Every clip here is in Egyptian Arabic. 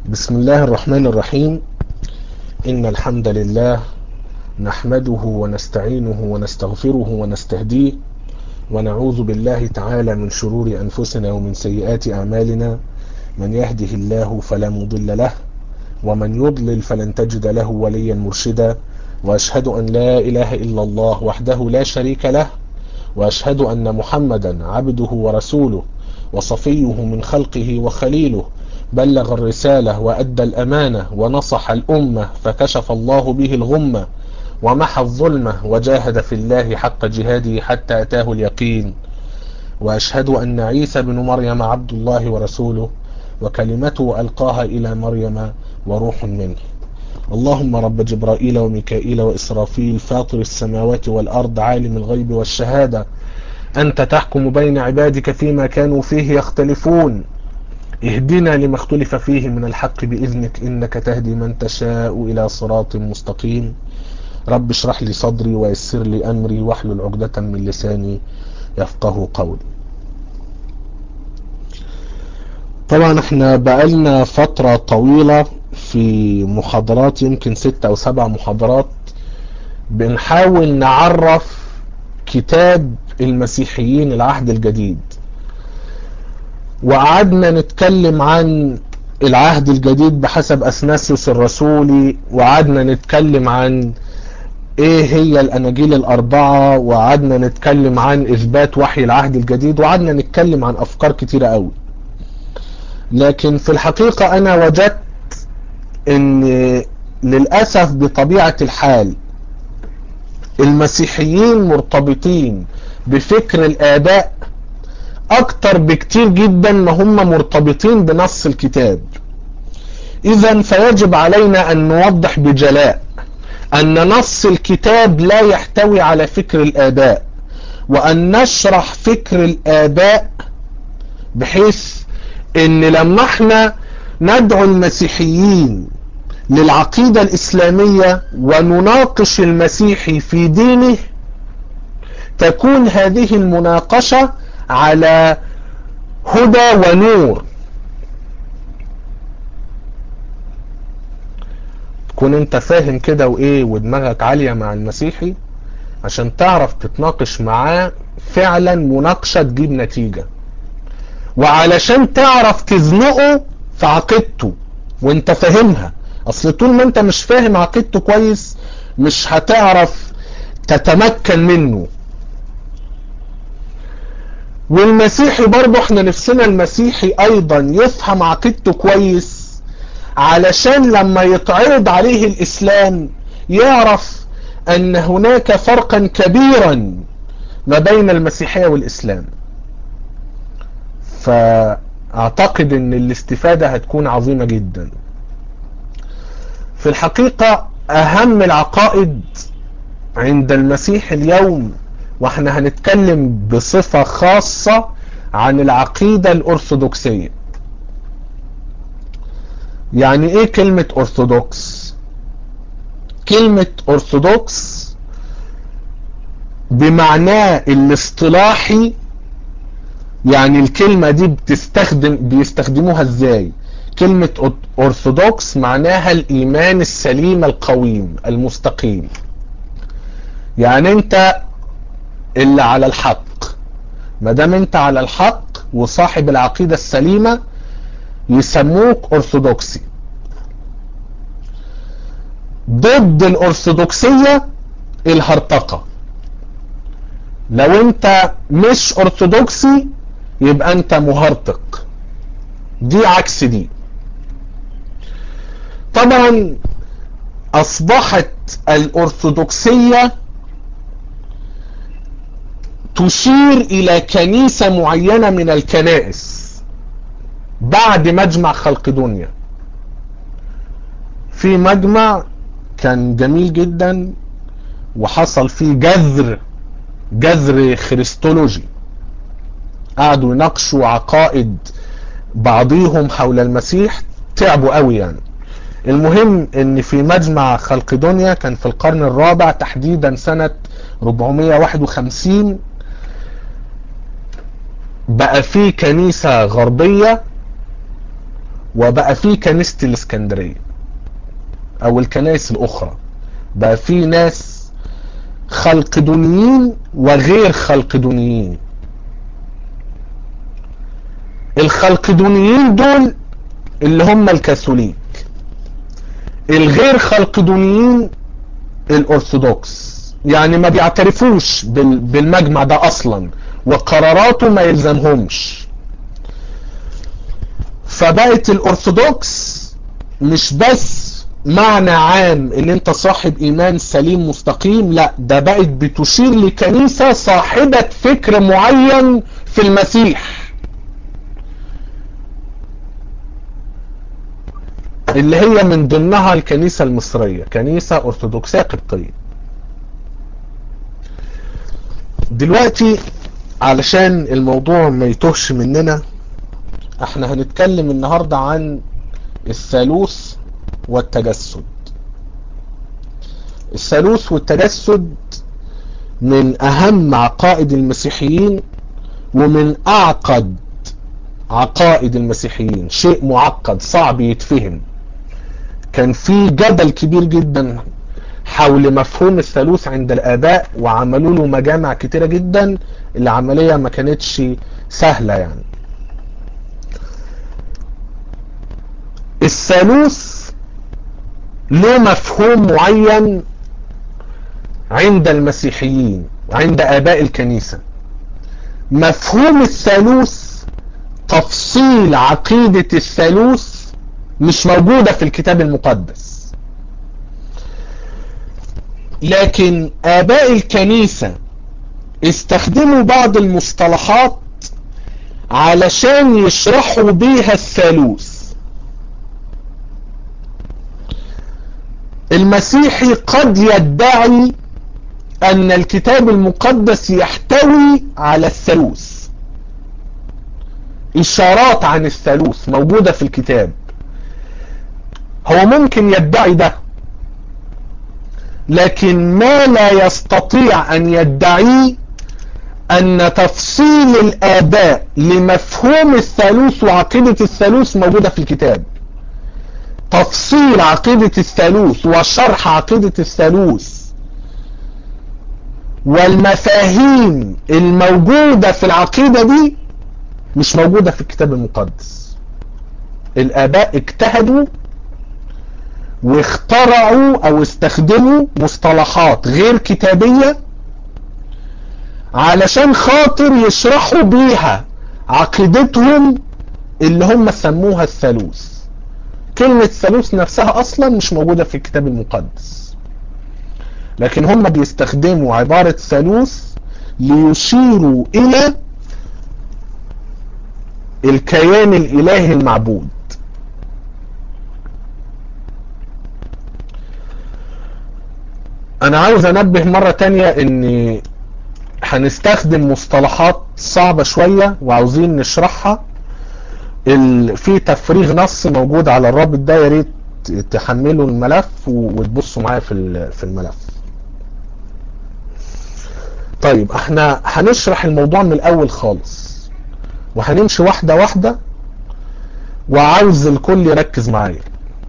بسم الله الرحمن الرحيم إن الحمد لله نحمده ونستعينه ونستغفره ونستهديه ونعوذ بالله تعالى من شرور أنفسنا ومن سيئات أعمالنا من يهده الله فلا مضل له ومن يضلل فلن تجد له وليا مرشدا وأشهد أن لا إله إلا الله وحده لا شريك له وأشهد أن محمدا عبده ورسوله وصفيه من خلقه وخليله بلغ الرسالة وأدى الأمانة ونصح الأمة فكشف الله به الغمة ومحى الظلمة وجاهد في الله حق جهاده حتى أتاه اليقين وأشهد أن عيسى بن مريم عبد الله ورسوله وكلمته ألقاها إلى مريم وروح منه اللهم رب جبرائيل وميكائيل وإسرافيل فاطر السماوات والأرض عالم الغيب والشهادة أنت تحكم بين عبادك فيما كانوا فيه يختلفون اهدنا لما اختلف فيه من الحق بإذنك إنك تهدي من تشاء إلى صراط مستقيم رب اشرح لي صدري ويسر لي أمري واحلل عقدة من لساني يفقه قولي طبعا احنا بقالنا فترة طويلة في محاضرات يمكن ستة او سبع محاضرات بنحاول نعرف كتاب المسيحيين العهد الجديد وقعدنا نتكلم عن العهد الجديد بحسب اثناسيوس الرسولي وقعدنا نتكلم عن ايه هي الاناجيل الاربعة وقعدنا نتكلم عن اثبات وحي العهد الجديد وقعدنا نتكلم عن افكار كتيرة قوي لكن في الحقيقة انا وجدت ان للأسف بطبيعة الحال المسيحيين مرتبطين بفكر الآباء أكتر بكتير جدا ما هم مرتبطين بنص الكتاب إذا فيجب علينا أن نوضح بجلاء أن نص الكتاب لا يحتوي على فكر الآباء وأن نشرح فكر الآباء بحيث أن لما احنا ندعو المسيحيين للعقيدة الإسلامية ونناقش المسيحي في دينه تكون هذه المناقشة على هدى ونور تكون انت فاهم كده وايه ودماغك عالية مع المسيحي عشان تعرف تتناقش معاه فعلا مناقشة تجيب نتيجة وعلشان تعرف تزنقه في عقيدته وانت فاهمها اصل طول ما انت مش فاهم عقيدته كويس مش هتعرف تتمكن منه والمسيحي برضه احنا نفسنا المسيحي ايضا يفهم عقيدته كويس علشان لما يتعرض عليه الاسلام يعرف ان هناك فرقا كبيرا ما بين المسيحية والاسلام فاعتقد ان الاستفادة هتكون عظيمة جدا في الحقيقة اهم العقائد عند المسيح اليوم واحنا هنتكلم بصفة خاصة عن العقيدة الارثوذكسية يعني ايه كلمة ارثوذكس كلمة ارثوذكس بمعناه الاصطلاحي يعني الكلمة دي بتستخدم بيستخدموها ازاي كلمة أرثوذكس معناها الإيمان السليم القويم المستقيم يعني أنت اللي على الحق ما دام أنت على الحق وصاحب العقيدة السليمة يسموك أرثوذكسي ضد الأرثوذكسية الهرطقة لو أنت مش أرثوذكسي يبقى أنت مهرطق دي عكس دي طبعا اصبحت الارثوذكسية تشير الى كنيسة معينة من الكنائس بعد مجمع خلق دنيا في مجمع كان جميل جدا وحصل فيه جذر جذر خريستولوجي قعدوا يناقشوا عقائد بعضيهم حول المسيح تعبوا قوي يعني المهم ان في مجمع خلق دنيا كان في القرن الرابع تحديدا سنة 451 بقى في كنيسة غربية وبقى في كنيسة الاسكندرية او الكنائس الاخرى بقى في ناس خلقدونيين وغير خلقدونيين الخلقدونيين دول اللي هم الكاثوليك الغير خلقدونيين الارثوذكس يعني ما بيعترفوش بالمجمع ده اصلا وقراراته ما يلزمهمش فبقت الارثوذكس مش بس معنى عام ان انت صاحب ايمان سليم مستقيم لا ده بقت بتشير لكنيسة صاحبة فكر معين في المسيح اللي هي من ضمنها الكنيسة المصرية كنيسة ارثوذكسية قبطية دلوقتي علشان الموضوع ما يتوهش مننا احنا هنتكلم النهاردة عن الثالوث والتجسد الثالوث والتجسد من اهم عقائد المسيحيين ومن اعقد عقائد المسيحيين شيء معقد صعب يتفهم كان في جدل كبير جدا حول مفهوم الثالوث عند الاباء وعملوا له مجامع كتيرة جدا العملية ما كانتش سهلة يعني الثالوث له مفهوم معين عند المسيحيين عند اباء الكنيسة مفهوم الثالوث تفصيل عقيدة الثالوث مش موجودة في الكتاب المقدس لكن اباء الكنيسة استخدموا بعض المصطلحات علشان يشرحوا بيها الثالوث المسيحي قد يدعي ان الكتاب المقدس يحتوي على الثالوث اشارات عن الثالوث موجودة في الكتاب هو ممكن يدعي ده لكن ما لا يستطيع ان يدعيه ان تفصيل الاباء لمفهوم الثالوث وعقيدة الثالوث موجودة في الكتاب تفصيل عقيدة الثالوث وشرح عقيدة الثالوث والمفاهيم الموجودة في العقيدة دي مش موجودة في الكتاب المقدس الآباء اجتهدوا واخترعوا او استخدموا مصطلحات غير كتابية علشان خاطر يشرحوا بيها عقيدتهم اللي هم سموها الثالوث كلمة ثالوث نفسها اصلا مش موجودة في الكتاب المقدس لكن هم بيستخدموا عبارة ثالوث ليشيروا الى الكيان الالهي المعبود انا عاوز انبه مرة تانية ان هنستخدم مصطلحات صعبة شوية وعاوزين نشرحها ال... في تفريغ نص موجود على الرابط ده يا ريت تحملوا الملف وتبصوا معايا في في الملف طيب احنا هنشرح الموضوع من الاول خالص وهنمشي واحدة واحدة وعاوز الكل يركز معايا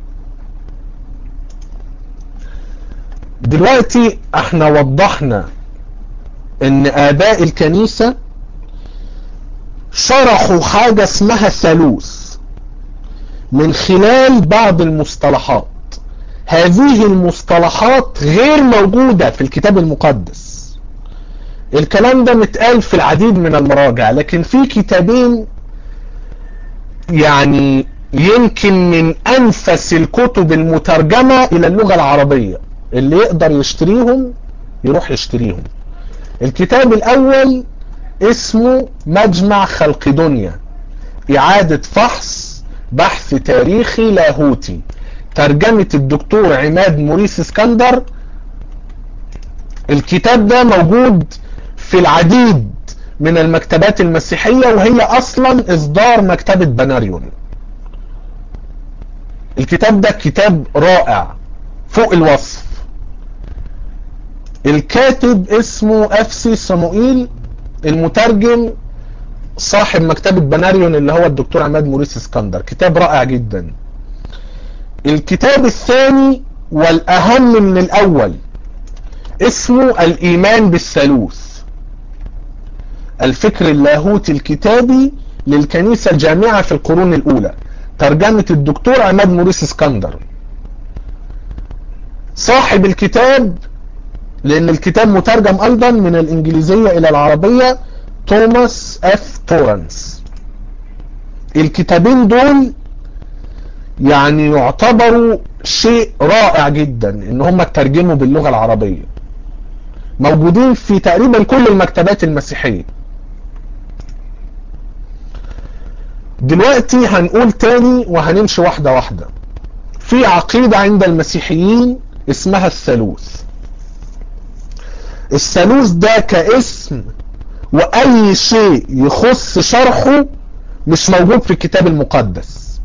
دلوقتي احنا وضحنا ان اباء الكنيسة شرحوا حاجة اسمها ثالوث من خلال بعض المصطلحات هذه المصطلحات غير موجودة في الكتاب المقدس الكلام ده متقال في العديد من المراجع لكن في كتابين يعني يمكن من انفس الكتب المترجمة الى اللغة العربية اللي يقدر يشتريهم يروح يشتريهم الكتاب الاول اسمه مجمع خلق دنيا اعادة فحص بحث تاريخي لاهوتي ترجمة الدكتور عماد موريس اسكندر الكتاب ده موجود في العديد من المكتبات المسيحية وهي اصلا اصدار مكتبة بناريون الكتاب ده كتاب رائع فوق الوصف الكاتب اسمه افسي صموئيل المترجم صاحب مكتبة بناريون اللي هو الدكتور عماد موريس اسكندر كتاب رائع جدا الكتاب الثاني والأهم من الأول اسمه الإيمان بالثالوث الفكر اللاهوتي الكتابي للكنيسة الجامعة في القرون الأولى ترجمة الدكتور عماد موريس اسكندر صاحب الكتاب لأن الكتاب مترجم أيضا من الإنجليزية إلى العربية توماس اف تورنس الكتابين دول يعني يعتبروا شيء رائع جدا ان هم ترجموا باللغة العربية موجودين في تقريبا كل المكتبات المسيحية دلوقتي هنقول تاني وهنمشي واحدة واحدة في عقيدة عند المسيحيين اسمها الثالوث الثالوث ده كاسم واي شيء يخص شرحه مش موجود في الكتاب المقدس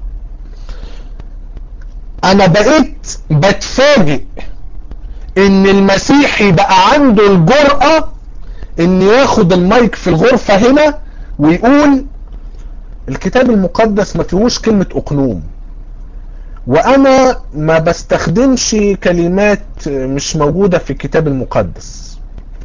انا بقيت بتفاجئ ان المسيحي بقى عنده الجرأة ان ياخد المايك في الغرفة هنا ويقول الكتاب المقدس ما فيهوش كلمة اقنوم وانا ما بستخدمش كلمات مش موجودة في الكتاب المقدس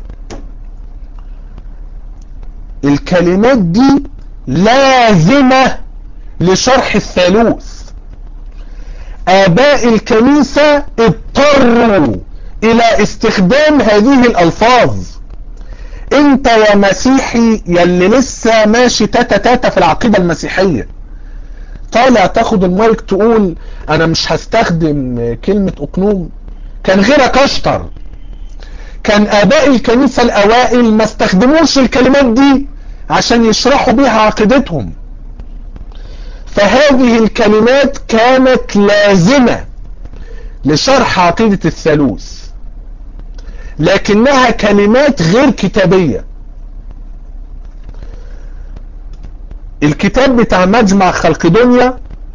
الكلمات دي لازمة لشرح الثالوث آباء الكنيسة اضطروا إلى استخدام هذه الألفاظ انت يا مسيحي يلي لسه ماشي تاتا تاتا في العقيدة المسيحية طالع تاخد المايك تقول انا مش هستخدم كلمة اقنوم كان غيرك اشطر كان اباء الكنيسة الاوائل ما استخدموش الكلمات دي عشان يشرحوا بيها عقيدتهم فهذه الكلمات كانت لازمة لشرح عقيدة الثالوث لكنها كلمات غير كتابية الكتاب بتاع مجمع خلقدونيا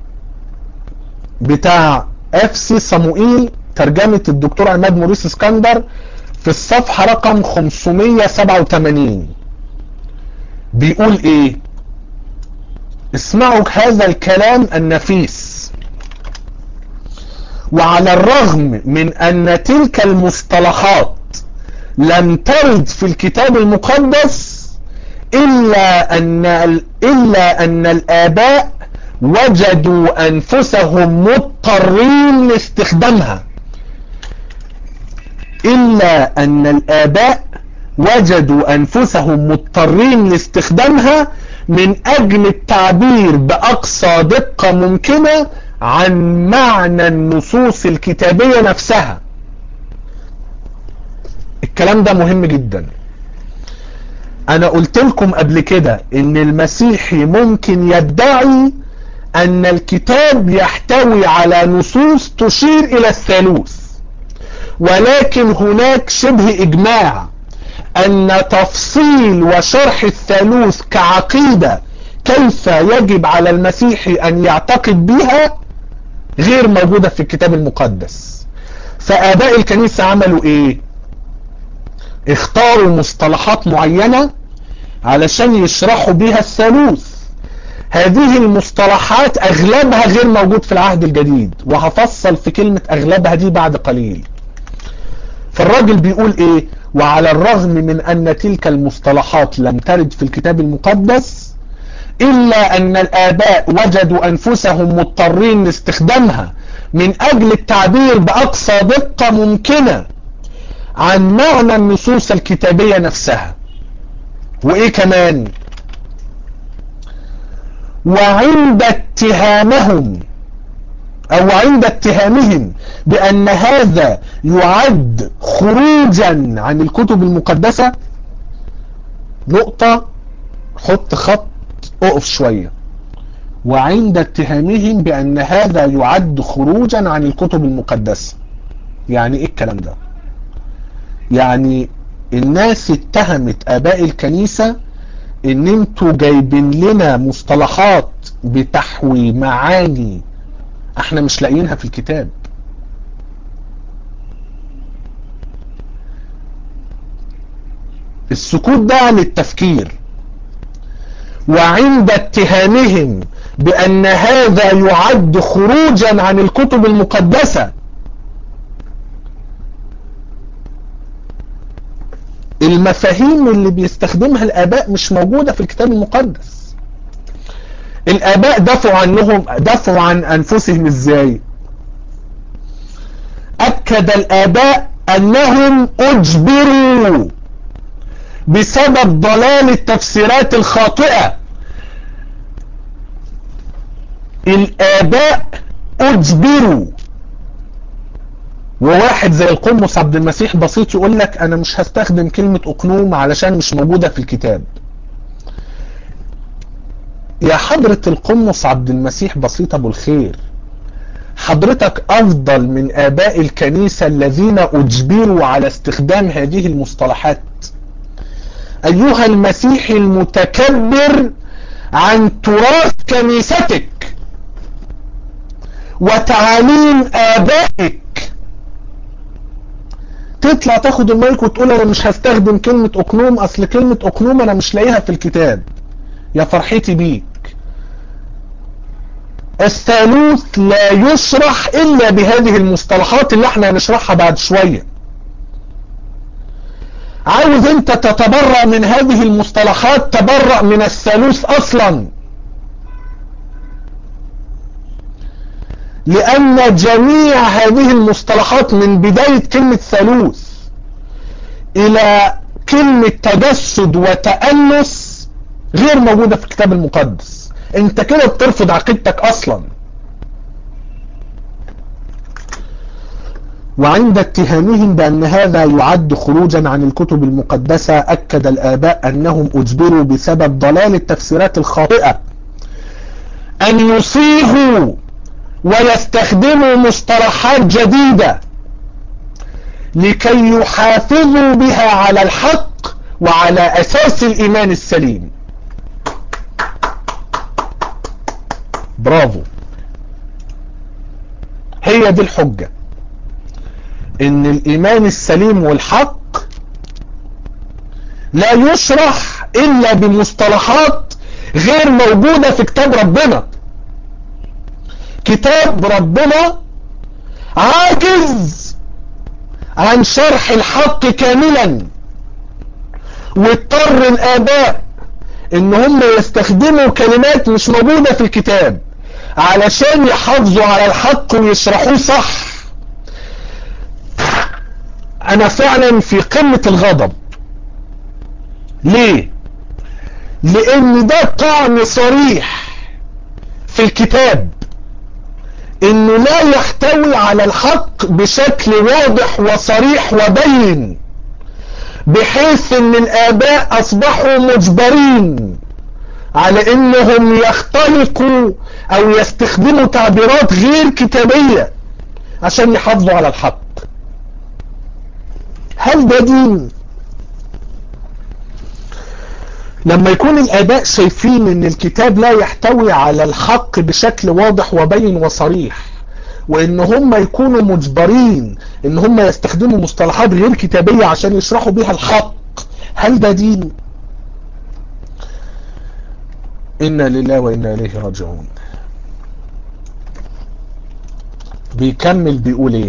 بتاع افسي صموئيل ترجمة الدكتور عماد موريس اسكندر في الصفحة رقم 587 بيقول ايه اسمعوا هذا الكلام النفيس وعلى الرغم من ان تلك المصطلحات لم ترد في الكتاب المقدس إلا أن, إلا أن الآباء وجدوا أنفسهم مضطرين لاستخدامها إلا أن الآباء وجدوا أنفسهم مضطرين لاستخدامها من أجل التعبير بأقصى دقة ممكنة عن معنى النصوص الكتابية نفسها الكلام ده مهم جدا انا قلت لكم قبل كده ان المسيحي ممكن يدعي ان الكتاب يحتوي على نصوص تشير الى الثالوث ولكن هناك شبه اجماع ان تفصيل وشرح الثالوث كعقيدة كيف يجب على المسيحي ان يعتقد بها غير موجودة في الكتاب المقدس فاباء الكنيسة عملوا ايه اختاروا مصطلحات معينة علشان يشرحوا بيها الثالوث هذه المصطلحات اغلبها غير موجود في العهد الجديد وهفصل في كلمة اغلبها دي بعد قليل فالراجل بيقول ايه وعلى الرغم من ان تلك المصطلحات لم ترد في الكتاب المقدس الا ان الاباء وجدوا انفسهم مضطرين لاستخدامها من اجل التعبير باقصى دقة ممكنة عن معنى النصوص الكتابية نفسها وايه كمان وعند اتهامهم او عند اتهامهم بان هذا يعد خروجا عن الكتب المقدسة نقطة حط خط اقف شوية وعند اتهامهم بان هذا يعد خروجا عن الكتب المقدسة يعني ايه الكلام ده يعني الناس اتهمت اباء الكنيسة ان انتوا جايبين لنا مصطلحات بتحوي معاني احنا مش لاقيينها في الكتاب السكوت ده عن التفكير وعند اتهامهم بأن هذا يعد خروجا عن الكتب المقدسة المفاهيم اللي بيستخدمها الآباء مش موجودة في الكتاب المقدس الآباء دافعوا عنهم دافعوا عن أنفسهم إزاي أكد الآباء أنهم أجبروا بسبب ضلال التفسيرات الخاطئة الآباء أجبروا وواحد زي القمص عبد المسيح بسيط يقول لك أنا مش هستخدم كلمة أقنوم علشان مش موجودة في الكتاب يا حضرة القمص عبد المسيح بسيط أبو الخير حضرتك أفضل من آباء الكنيسة الذين أجبروا على استخدام هذه المصطلحات أيها المسيحي المتكبر عن تراث كنيستك وتعاليم آبائك تطلع تاخد المايك وتقول انا مش هستخدم كلمة اقنوم اصل كلمة اقنوم انا مش لاقيها في الكتاب يا فرحتي بيك الثالوث لا يشرح الا بهذه المصطلحات اللي احنا هنشرحها بعد شوية عاوز انت تتبرأ من هذه المصطلحات تبرأ من الثالوث اصلا لأن جميع هذه المصطلحات من بداية كلمة ثالوث إلى كلمة تجسد وتأنس غير موجودة في الكتاب المقدس انت كده بترفض عقيدتك أصلا وعند اتهامهم بأن هذا يعد خروجا عن الكتب المقدسة أكد الآباء أنهم أجبروا بسبب ضلال التفسيرات الخاطئة أن يصيغوا ويستخدموا مصطلحات جديدة لكي يحافظوا بها على الحق وعلى أساس الإيمان السليم برافو هي دي الحجة ان الإيمان السليم والحق لا يشرح إلا بمصطلحات غير موجودة في كتاب ربنا كتاب ربنا عاجز عن شرح الحق كاملا واضطر الآباء ان هم يستخدموا كلمات مش موجودة في الكتاب علشان يحافظوا على الحق ويشرحوه صح انا فعلا في قمة الغضب ليه لان ده طعن صريح في الكتاب انه لا يحتوي على الحق بشكل واضح وصريح وبين بحيث ان الاباء اصبحوا مجبرين على انهم يختلقوا او يستخدموا تعبيرات غير كتابية عشان يحافظوا على الحق هل ده دين لما يكون الاباء شايفين ان الكتاب لا يحتوي على الحق بشكل واضح وبين وصريح وان هم يكونوا مجبرين ان هم يستخدموا مصطلحات غير كتابية عشان يشرحوا بيها الحق هل ده دين انا لله وانا اليه راجعون بيكمل بيقول ايه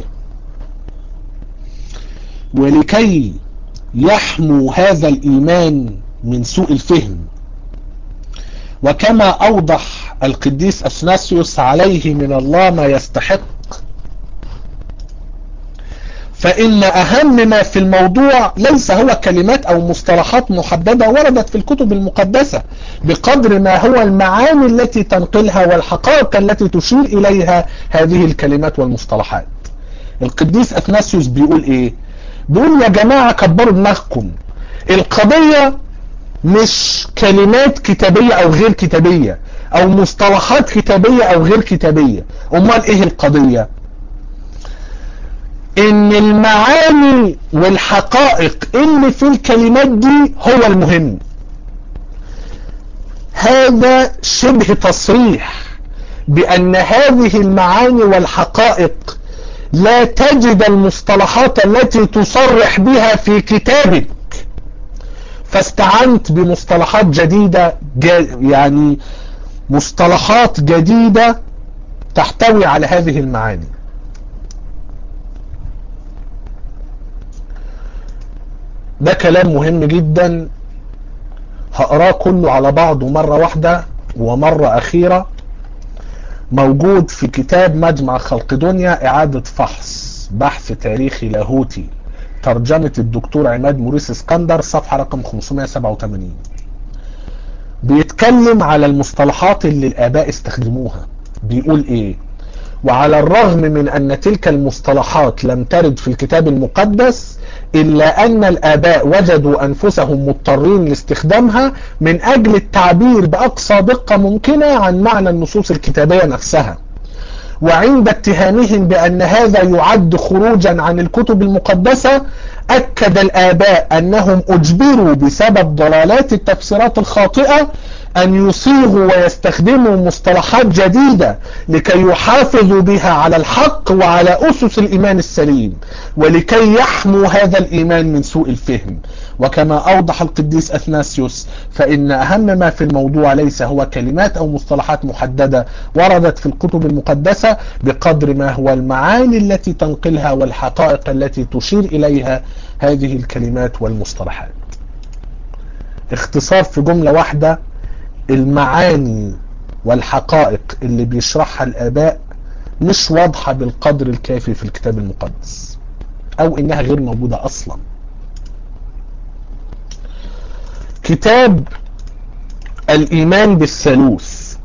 ولكي يحموا هذا الايمان من سوء الفهم وكما أوضح القديس أثناسيوس عليه من الله ما يستحق فإن أهم ما في الموضوع ليس هو كلمات أو مصطلحات محددة وردت في الكتب المقدسة بقدر ما هو المعاني التي تنقلها والحقائق التي تشير إليها هذه الكلمات والمصطلحات القديس أثناسيوس بيقول إيه بيقول يا جماعة كبروا دماغكم القضية مش كلمات كتابية او غير كتابية او مصطلحات كتابية او غير كتابية امال ايه القضية ان المعاني والحقائق اللي في الكلمات دي هو المهم هذا شبه تصريح بان هذه المعاني والحقائق لا تجد المصطلحات التي تصرح بها في كتابك فاستعنت بمصطلحات جديدة يعني مصطلحات جديدة تحتوي على هذه المعاني ده كلام مهم جدا هقراه كله على بعضه مرة واحدة ومرة أخيرة موجود في كتاب مجمع خلق دنيا إعادة فحص بحث تاريخي لاهوتي ترجمة الدكتور عماد موريس اسكندر صفحة رقم 587 بيتكلم على المصطلحات اللي الآباء استخدموها بيقول إيه وعلى الرغم من أن تلك المصطلحات لم ترد في الكتاب المقدس إلا أن الآباء وجدوا أنفسهم مضطرين لاستخدامها من أجل التعبير بأقصى دقة ممكنة عن معنى النصوص الكتابية نفسها وعند اتهامهم بأن هذا يعد خروجا عن الكتب المقدسة أكد الآباء أنهم أجبروا بسبب ضلالات التفسيرات الخاطئة أن يصيغوا ويستخدموا مصطلحات جديدة لكي يحافظوا بها على الحق وعلى أسس الإيمان السليم ولكي يحموا هذا الإيمان من سوء الفهم وكما أوضح القديس أثناسيوس فإن أهم ما في الموضوع ليس هو كلمات أو مصطلحات محددة وردت في الكتب المقدسة بقدر ما هو المعاني التي تنقلها والحقائق التي تشير إليها هذه الكلمات والمصطلحات اختصار في جملة واحدة المعاني والحقائق اللي بيشرحها الآباء مش واضحة بالقدر الكافي في الكتاب المقدس أو إنها غير موجودة أصلا كتاب الإيمان بالثالوث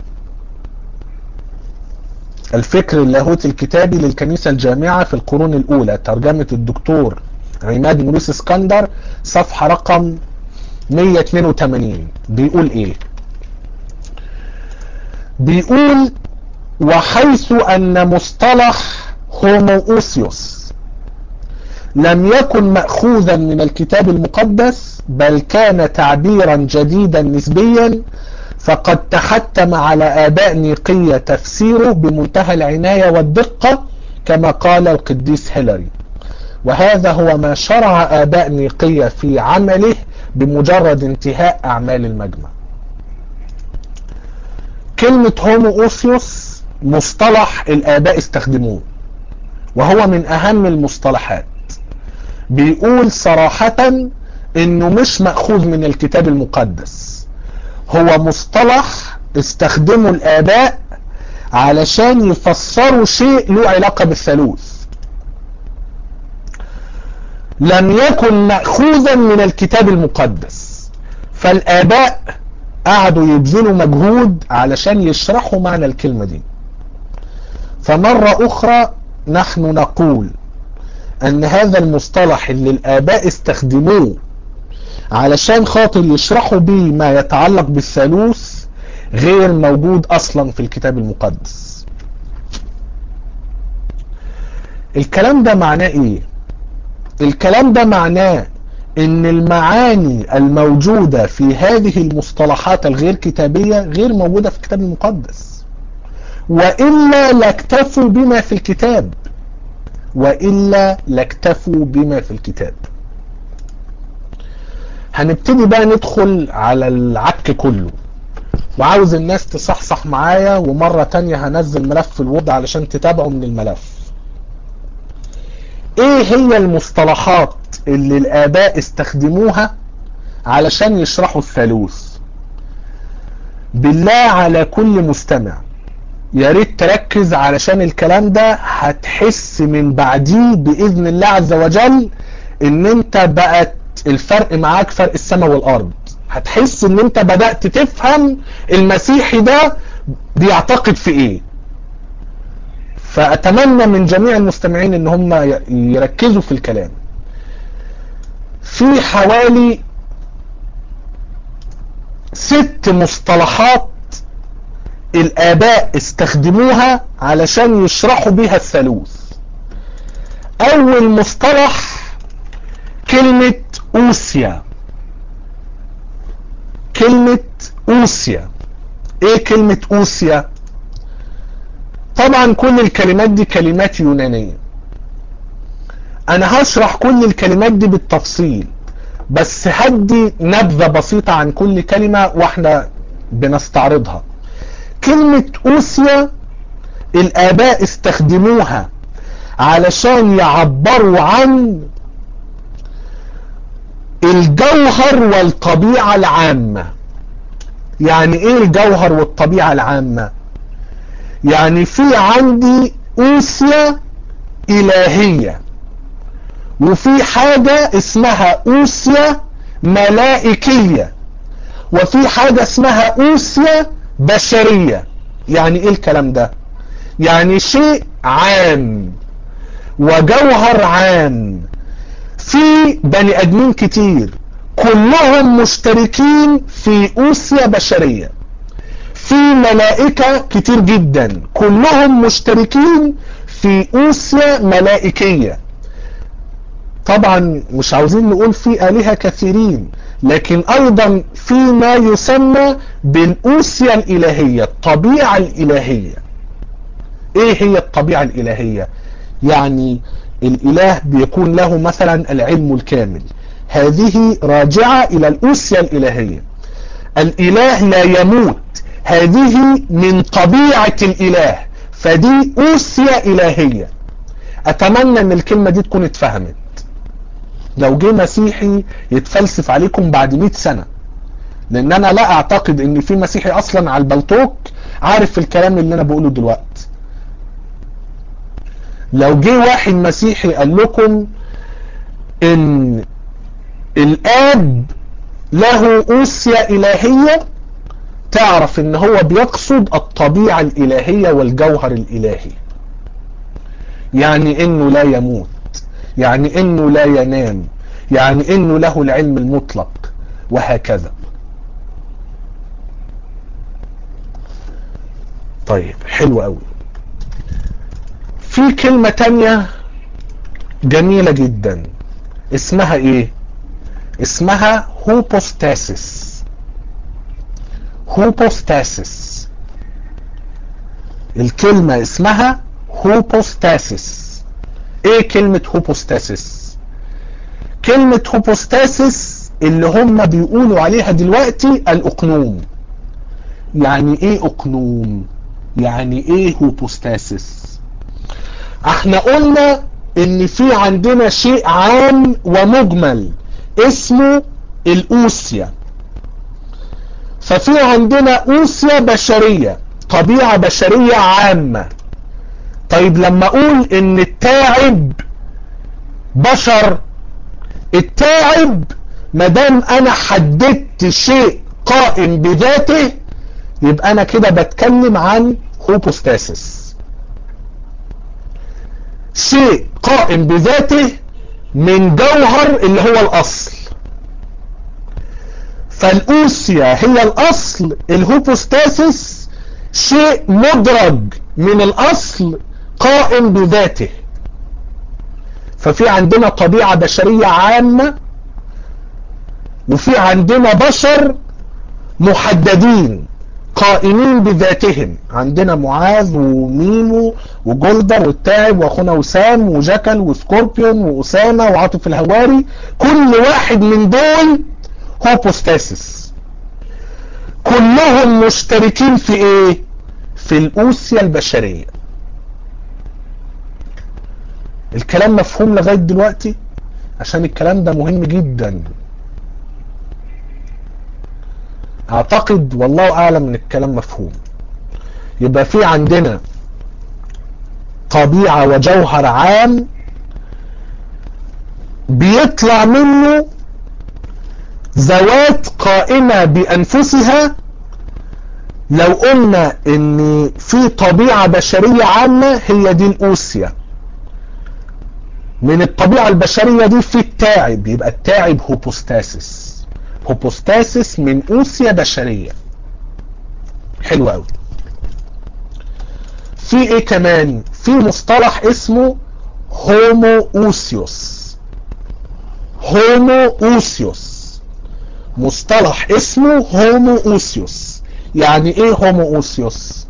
الفكر اللاهوتي الكتابي للكنيسة الجامعة في القرون الأولى ترجمة الدكتور عماد موريس اسكندر صفحة رقم 182 بيقول ايه بيقول وحيث ان مصطلح هوموؤوسيوس لم يكن مأخوذا من الكتاب المقدس بل كان تعبيرا جديدا نسبيا فقد تحتم على آباء نيقية تفسيره بمنتهى العناية والدقة كما قال القديس هيلاري وهذا هو ما شرع آباء نيقية في عمله بمجرد انتهاء أعمال المجمع كلمة هومو أوسيوس مصطلح الآباء استخدموه وهو من أهم المصطلحات بيقول صراحة انه مش مأخوذ من الكتاب المقدس هو مصطلح استخدمه الآباء علشان يفسروا شيء له علاقة بالثالوث لم يكن مأخوذا من الكتاب المقدس فالآباء قعدوا يبذلوا مجهود علشان يشرحوا معنى الكلمة دي فمرة أخرى نحن نقول أن هذا المصطلح اللي الآباء استخدموه علشان خاطر يشرحوا بيه ما يتعلق بالثالوث غير موجود أصلا في الكتاب المقدس الكلام ده معناه إيه؟ الكلام ده معناه ان المعاني الموجودة في هذه المصطلحات الغير كتابية غير موجودة في الكتاب المقدس وإلا لاكتفوا بما في الكتاب وإلا لاكتفوا بما في الكتاب هنبتدي بقى ندخل على العك كله وعاوز الناس تصحصح معايا ومرة تانية هنزل ملف الوض علشان تتابعوا من الملف ايه هي المصطلحات اللي الاباء استخدموها علشان يشرحوا الثالوث بالله على كل مستمع يا ريت تركز علشان الكلام ده هتحس من بعديه باذن الله عز وجل ان انت بقت الفرق معاك فرق السماء والارض هتحس ان انت بدأت تفهم المسيحي ده بيعتقد في ايه فأتمنى من جميع المستمعين ان هم يركزوا في الكلام في حوالي ست مصطلحات الآباء استخدموها علشان يشرحوا بيها الثالوث أول مصطلح كلمة أوسيا كلمة أوسيا إيه كلمة أوسيا طبعا كل الكلمات دي كلمات يونانية انا هشرح كل الكلمات دي بالتفصيل بس هدي نبذة بسيطة عن كل كلمة واحنا بنستعرضها كلمة أوسيا الآباء استخدموها علشان يعبروا عن الجوهر والطبيعة العامة يعني ايه الجوهر والطبيعة العامة يعني في عندي أوسيا إلهية وفي حاجة اسمها أوسيا ملائكية وفي حاجة اسمها أوسيا بشرية يعني ايه الكلام ده يعني شيء عام وجوهر عام في بني ادمين كتير كلهم مشتركين في اوسيا بشرية في ملائكة كتير جدا كلهم مشتركين في اوسيا ملائكية طبعا مش عاوزين نقول في آلهة كثيرين لكن ايضا في ما يسمى بالاوسيا الالهية الطبيعة الالهية ايه هي الطبيعة الالهية يعني الاله بيكون له مثلا العلم الكامل هذه راجعة الى الاوسيا الالهية الاله لا يموت هذه من طبيعة الاله فدي اوسيا الهية اتمنى ان الكلمة دي تكون اتفهمت لو جه مسيحي يتفلسف عليكم بعد 100 سنة لان انا لا اعتقد ان في مسيحي اصلا على البلطوك عارف الكلام اللي انا بقوله دلوقتي لو جه واحد مسيحي قال لكم ان الاب له اوسيا الهية تعرف ان هو بيقصد الطبيعة الالهية والجوهر الالهي يعني انه لا يموت يعني انه لا ينام يعني انه له العلم المطلق وهكذا طيب حلو قوي في كلمة تانية جميلة جدا اسمها ايه اسمها هوبوستاسيس هوبوستاسيس الكلمة اسمها هوبوستاسيس ايه كلمة هوبوستاسيس كلمة هوبوستاسيس اللي هم بيقولوا عليها دلوقتي الاقنوم يعني ايه اقنوم يعني ايه هوبوستاسيس احنا قلنا ان في عندنا شيء عام ومجمل اسمه الاوسيا ففي عندنا اوسيا بشرية طبيعة بشرية عامة طيب لما اقول ان التاعب بشر التاعب مادام انا حددت شيء قائم بذاته يبقى انا كده بتكلم عن هوبوستاسيس شيء قائم بذاته من جوهر اللي هو الاصل فالاوسيا هي الاصل الهوبوستاسيس شيء مدرج من الاصل قائم بذاته ففي عندنا طبيعة بشرية عامة وفي عندنا بشر محددين قائمين بذاتهم عندنا معاذ وميمو وجولدر والتاعب واخونا وسام وجاكل وسكوربيون واسامه وعاطف الهواري كل واحد من دول هوبوستاسيس كلهم مشتركين في ايه في الاوسيا البشريه الكلام مفهوم لغايه دلوقتي عشان الكلام ده مهم جدا اعتقد والله اعلم ان الكلام مفهوم يبقى في عندنا طبيعة وجوهر عام بيطلع منه ذوات قائمة بانفسها لو قلنا ان في طبيعة بشرية عامة هي دي الاوسيا من الطبيعة البشرية دي في التاعب يبقى التاعب هوبوستاسيس هوبوستاسيس من اوسيا بشرية حلو قوي في ايه كمان في مصطلح اسمه هومو اوسيوس هومو اوسيوس مصطلح اسمه هومو اوسيوس يعني ايه هومو اوسيوس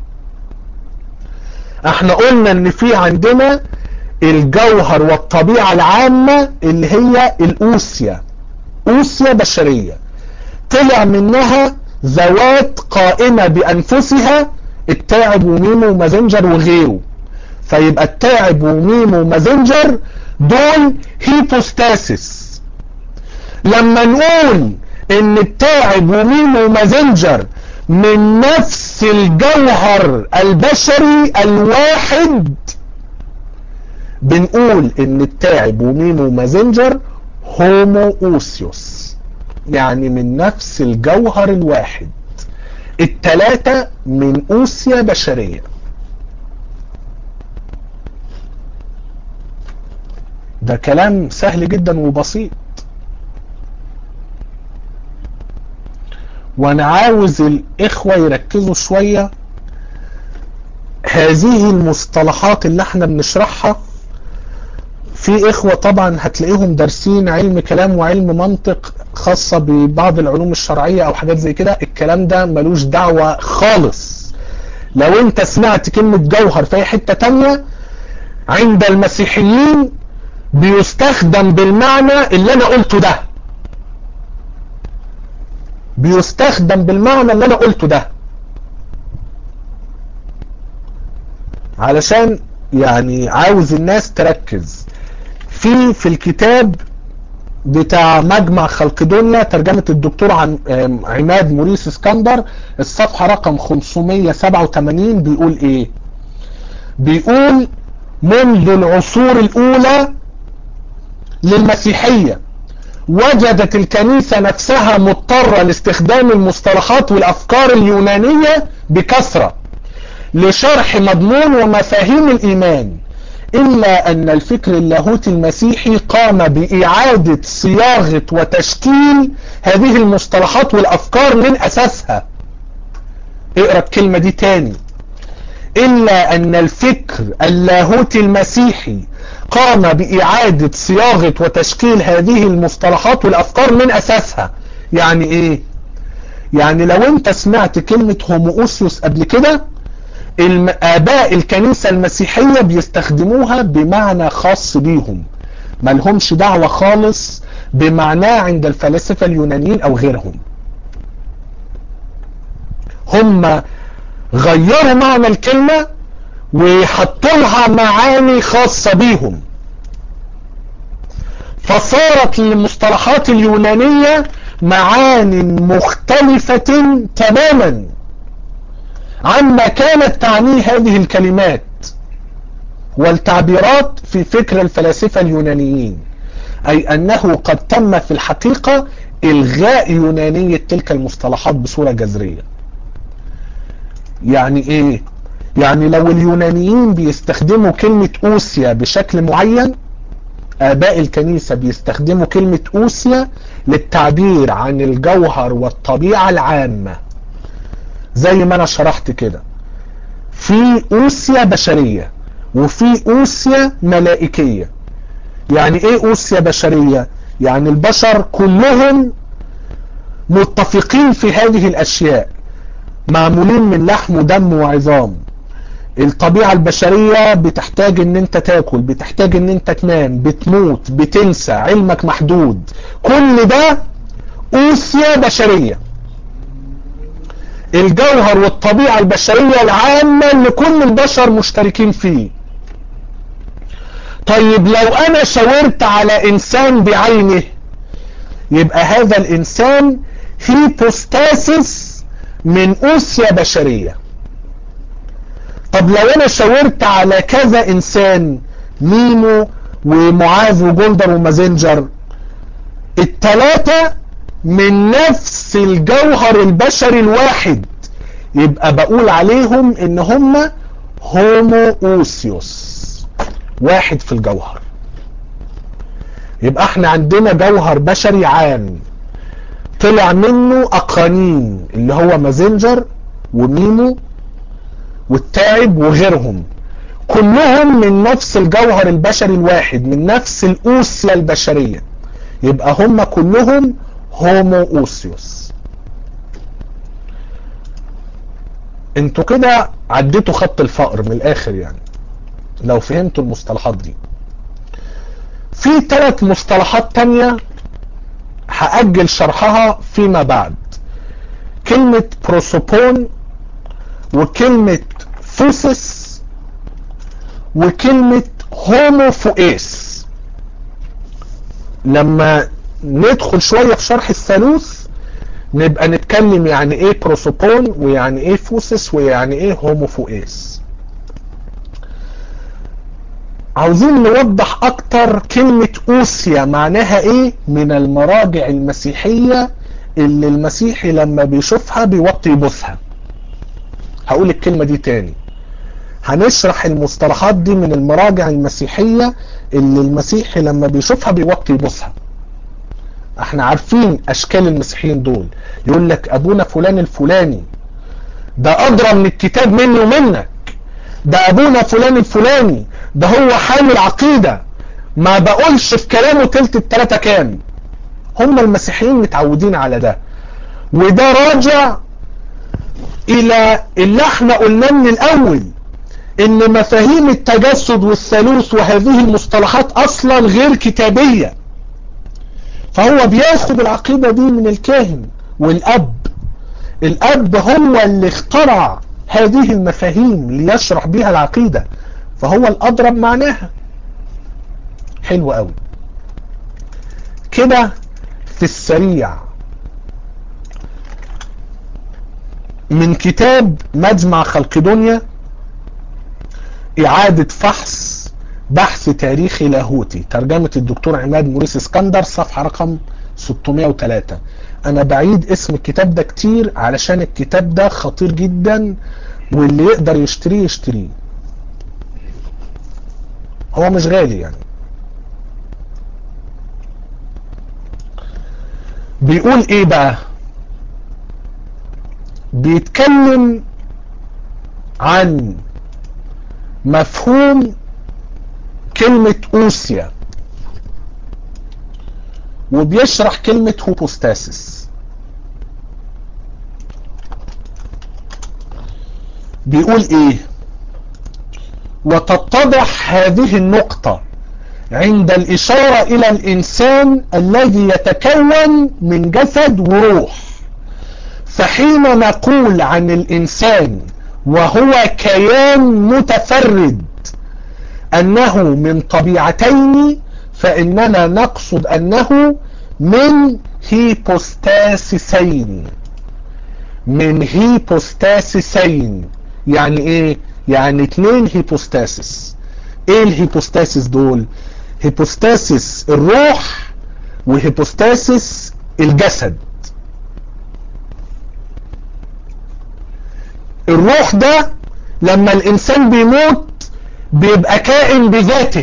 احنا قلنا ان في عندنا الجوهر والطبيعة العامة اللي هي الاوسيا اوسيا بشرية طلع منها ذوات قائمة بانفسها التاعب وميمو ومازنجر وغيره فيبقى التاعب وميمو ومازنجر دول هيبوستاسيس لما نقول ان التاعب وميمو ومازنجر من نفس الجوهر البشري الواحد بنقول ان التاعب وميمو ومازنجر هومو اوسيوس يعني من نفس الجوهر الواحد التلاتة من اوسيا بشرية ده كلام سهل جدا وبسيط وانا عاوز الاخوة يركزوا شوية هذه المصطلحات اللي احنا بنشرحها في اخوة طبعا هتلاقيهم دارسين علم كلام وعلم منطق خاصة ببعض العلوم الشرعية او حاجات زي كده الكلام ده ملوش دعوة خالص لو انت سمعت كلمة جوهر في اي حتة تانية عند المسيحيين بيستخدم بالمعنى اللي انا قلته ده بيستخدم بالمعنى اللي انا قلته ده علشان يعني عاوز الناس تركز في في الكتاب بتاع مجمع خلقدونيا ترجمة الدكتور عن عماد موريس اسكندر الصفحة رقم 587 بيقول ايه بيقول منذ العصور الاولى للمسيحية وجدت الكنيسة نفسها مضطرة لاستخدام المصطلحات والافكار اليونانية بكثرة لشرح مضمون ومفاهيم الايمان الا ان الفكر اللاهوتي المسيحي قام باعادة صياغة وتشكيل هذه المصطلحات والافكار من اساسها اقرأ الكلمة دي تاني الا ان الفكر اللاهوتي المسيحي قام باعادة صياغة وتشكيل هذه المصطلحات والافكار من اساسها يعني ايه يعني لو انت سمعت كلمة هوموسيوس قبل كده آباء الكنيسة المسيحية بيستخدموها بمعنى خاص بيهم ما لهمش دعوة خالص بمعناه عند الفلاسفة اليونانيين او غيرهم هم غيروا معنى الكلمة وحطوا لها معاني خاصة بيهم فصارت للمصطلحات اليونانية معان مختلفة تماما عما كانت تعنيه هذه الكلمات والتعبيرات في فكر الفلاسفة اليونانيين أي أنه قد تم في الحقيقة إلغاء يونانية تلك المصطلحات بصورة جذرية يعني إيه؟ يعني لو اليونانيين بيستخدموا كلمة أوسيا بشكل معين آباء الكنيسة بيستخدموا كلمة أوسيا للتعبير عن الجوهر والطبيعة العامة زي ما انا شرحت كده في اوسيا بشرية وفي اوسيا ملائكية يعني ايه اوسيا بشرية يعني البشر كلهم متفقين في هذه الاشياء معمولين من لحم ودم وعظام الطبيعة البشرية بتحتاج ان انت تاكل بتحتاج ان انت تنام بتموت بتنسى علمك محدود كل ده اوسيا بشرية الجوهر والطبيعة البشرية العامة اللي كل البشر مشتركين فيه طيب لو انا شاورت على انسان بعينه يبقى هذا الانسان هيبوستاسيس من اوسيا بشرية طب لو انا شاورت على كذا انسان ميمو ومعاذ وجولدر ومازنجر التلاتة من نفس الجوهر البشري الواحد يبقى بقول عليهم ان هم هومو اوسيوس واحد في الجوهر يبقى احنا عندنا جوهر بشري عام طلع منه اقانيم اللي هو مازنجر وميمو والتاعب وغيرهم كلهم من نفس الجوهر البشري الواحد من نفس الاوسيا البشرية يبقى هم كلهم هومو اوسيوس انتوا كده عديتوا خط الفقر من الاخر يعني لو فهمتوا المصطلحات دي في ثلاث مصطلحات تانية هأجل شرحها فيما بعد كلمة بروسوبون وكلمة فوسس وكلمة هوموفوئيس لما ندخل شوية في شرح الثالوث نبقى نتكلم يعني ايه بروسوبون ويعني ايه فوسس ويعني ايه هوموفوئيس عاوزين نوضح اكتر كلمة اوسيا معناها ايه من المراجع المسيحية اللي المسيحي لما بيشوفها بيوطي يبوسها هقول الكلمة دي تاني هنشرح المصطلحات دي من المراجع المسيحية اللي المسيحي لما بيشوفها بيوطي يبوسها احنا عارفين اشكال المسيحيين دول يقول لك ابونا فلان الفلاني ده ادرى من الكتاب مني ومنك ده ابونا فلان الفلاني ده هو حامل عقيدة ما بقولش في كلامه تلت التلاتة كام هم المسيحيين متعودين على ده وده راجع الى اللي احنا قلناه من الاول ان مفاهيم التجسد والثالوث وهذه المصطلحات اصلا غير كتابية فهو بياخد العقيدة دي من الكاهن والاب الاب هو اللي اخترع هذه المفاهيم ليشرح بها العقيدة فهو الاضرب معناها حلو قوي كده في السريع من كتاب مجمع خلق دنيا إعادة فحص بحث تاريخي لاهوتي ترجمة الدكتور عماد موريس اسكندر صفحة رقم 603 أنا بعيد اسم الكتاب ده كتير علشان الكتاب ده خطير جدا واللي يقدر يشتريه يشتريه هو مش غالي يعني بيقول ايه بقى بيتكلم عن مفهوم كلمة أوسيا وبيشرح كلمة هوبوستاسيس بيقول ايه وتتضح هذه النقطة عند الإشارة إلى الإنسان الذي يتكون من جسد وروح فحين نقول عن الإنسان وهو كيان متفرد أنه من طبيعتين فإننا نقصد أنه من هيبوستاسيسين من هيبوستاسيسين يعني ايه يعني اتنين هيبوستاسيس ايه الهيبوستاسيس دول هيبوستاسيس الروح وهيبوستاسيس الجسد الروح ده لما الانسان بيموت بيبقى كائن بذاته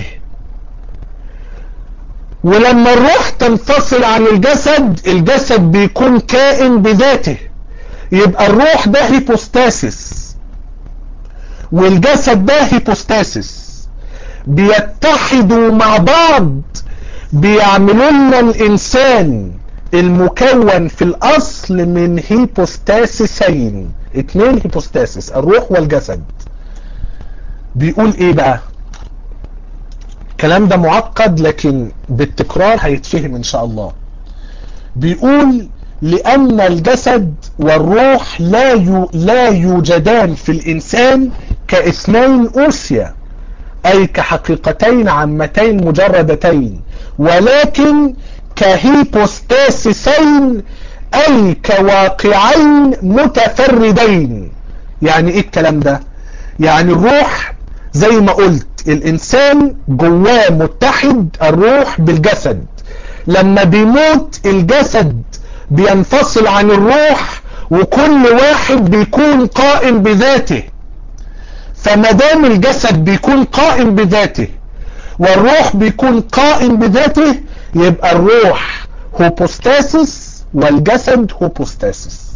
ولما الروح تنفصل عن الجسد الجسد بيكون كائن بذاته يبقى الروح ده هيبوستاسيس والجسد ده هيبوستاسيس بيتحدوا مع بعض بيعملوا لنا الانسان المكون في الاصل من هيبوستاسيسين اتنين هيبوستاسيس الروح والجسد بيقول ايه بقى الكلام ده معقد لكن بالتكرار هيتفهم ان شاء الله بيقول لان الجسد والروح لا يو لا يوجدان في الانسان كاثنين اوسيا اي كحقيقتين عامتين مجردتين ولكن كهيبوستاسيسين اي كواقعين متفردين يعني ايه الكلام ده يعني الروح زي ما قلت الانسان جواه متحد الروح بالجسد لما بيموت الجسد بينفصل عن الروح وكل واحد بيكون قائم بذاته فما دام الجسد بيكون قائم بذاته والروح بيكون قائم بذاته يبقى الروح هوبوستاسيس والجسد هوبوستاسيس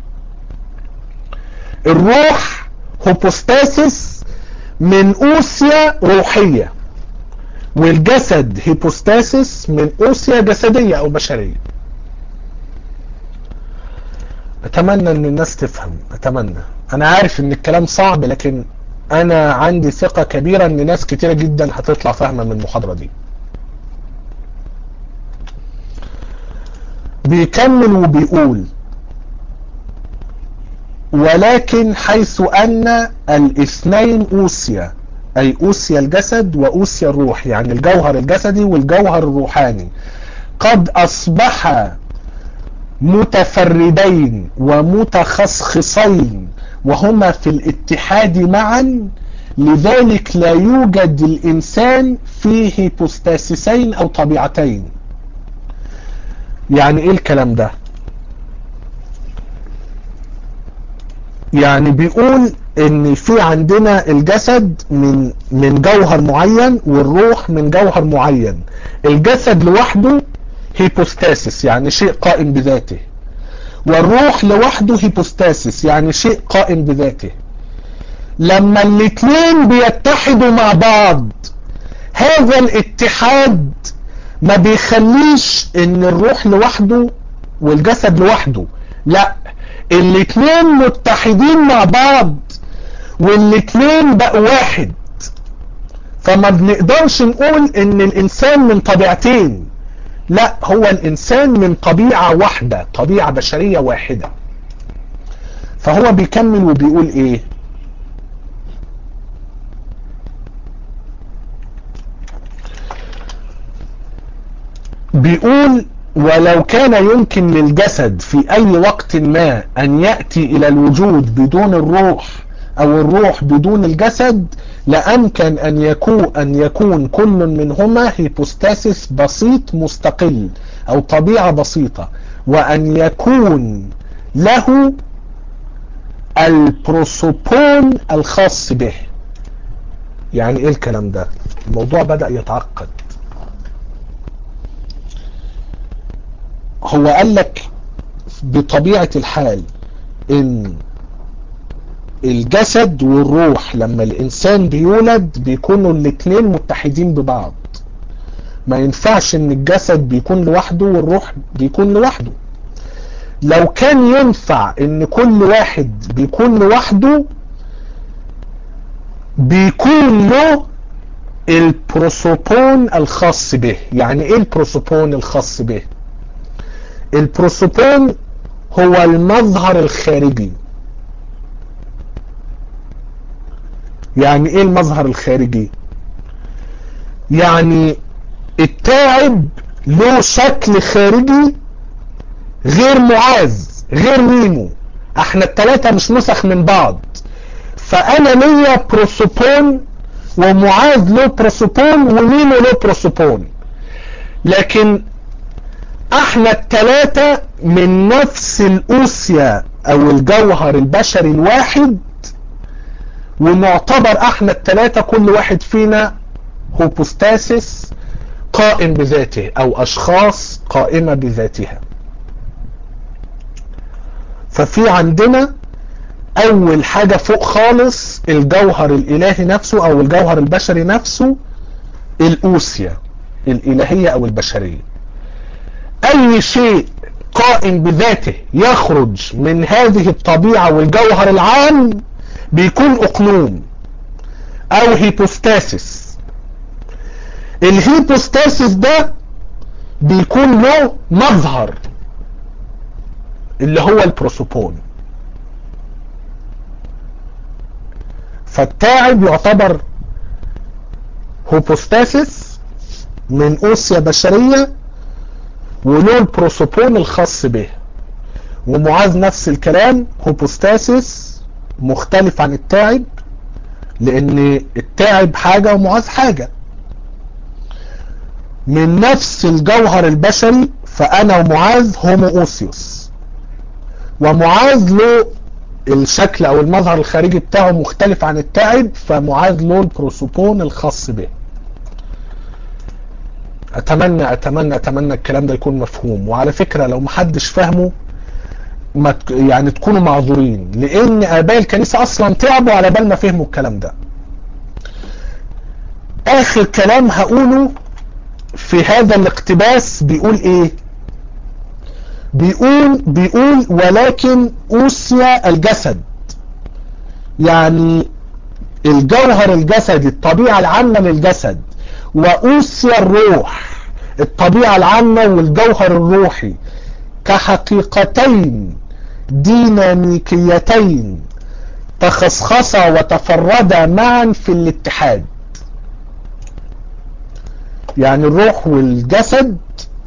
الروح هوبوستاسيس من اوسيا روحية والجسد هيبوستاسيس من اوسيا جسدية او بشرية اتمنى ان الناس تفهم اتمنى انا عارف ان الكلام صعب لكن انا عندي ثقة كبيرة ان ناس كتيرة جدا هتطلع فاهمة من المحاضرة دي بيكمل وبيقول ولكن حيث أن الاثنين أوسيا أي أوسيا الجسد وأوسيا الروح يعني الجوهر الجسدي والجوهر الروحاني قد أصبح متفردين ومتخصصين وهما في الاتحاد معا لذلك لا يوجد الإنسان فيه هيبوستاسيسين أو طبيعتين يعني إيه الكلام ده يعني بيقول ان في عندنا الجسد من من جوهر معين والروح من جوهر معين الجسد لوحده هيبوستاسيس يعني شيء قائم بذاته والروح لوحده هيبوستاسيس يعني شيء قائم بذاته لما الاثنين بيتحدوا مع بعض هذا الاتحاد ما بيخليش ان الروح لوحده والجسد لوحده لا الاثنين متحدين مع بعض والاثنين بقوا واحد فما بنقدرش نقول ان الانسان من طبيعتين لا هو الانسان من طبيعة واحدة طبيعة بشرية واحدة فهو بيكمل وبيقول ايه بيقول ولو كان يمكن للجسد في اي وقت ما ان يأتي الى الوجود بدون الروح او الروح بدون الجسد لامكن ان يكون ان يكون كل منهما هيبوستاسيس بسيط مستقل او طبيعة بسيطة وان يكون له البروسوبون الخاص به يعني ايه الكلام ده الموضوع بدأ يتعقد هو قال لك بطبيعة الحال ان الجسد والروح لما الانسان بيولد بيكونوا الاتنين متحدين ببعض ما ينفعش ان الجسد بيكون لوحده والروح بيكون لوحده لو كان ينفع ان كل واحد بيكون لوحده بيكون له البروسوبون الخاص به يعني ايه البروسوبون الخاص به البروسوبون هو المظهر الخارجي يعني ايه المظهر الخارجي يعني التاعب له شكل خارجي غير معاذ غير ميمو احنا التلاتة مش نسخ من بعض فانا ليا بروسوبون ومعاذ له بروسوبون وميمو له بروسوبون لكن احنا التلاتة من نفس الاوسيا او الجوهر البشري الواحد ونعتبر احنا التلاتة كل واحد فينا هوبوستاسيس قائم بذاته او اشخاص قائمة بذاتها ففي عندنا اول حاجة فوق خالص الجوهر الالهي نفسه او الجوهر البشري نفسه الاوسيا الالهية او البشرية اي شيء قائم بذاته يخرج من هذه الطبيعة والجوهر العام بيكون اقنوم او هيبوستاسيس الهيبوستاسيس ده بيكون له مظهر اللي هو البروسوبون فالتاعب يعتبر هوبوستاسيس من اوسيا بشرية وله البروسوبون الخاص به ومعاذ نفس الكلام هوبوستاسيس مختلف عن التاعب لان التاعب حاجة ومعاذ حاجة من نفس الجوهر البشري فانا ومعاذ هومو اوسيوس ومعاذ له الشكل او المظهر الخارجي بتاعه مختلف عن التاعب فمعاذ له البروسوبون الخاص به اتمنى اتمنى اتمنى الكلام ده يكون مفهوم وعلى فكرة لو محدش فاهمه ما يعني تكونوا معذورين لان اباء الكنيسة اصلا تعبوا على بال ما فهموا الكلام ده اخر كلام هقوله في هذا الاقتباس بيقول ايه بيقول بيقول ولكن اوسيا الجسد يعني الجوهر الجسدي الطبيعة العامة للجسد واوسيا الروح الطبيعة العامة والجوهر الروحي كحقيقتين ديناميكيتين تخصخصا وتفردا معا في الاتحاد يعني الروح والجسد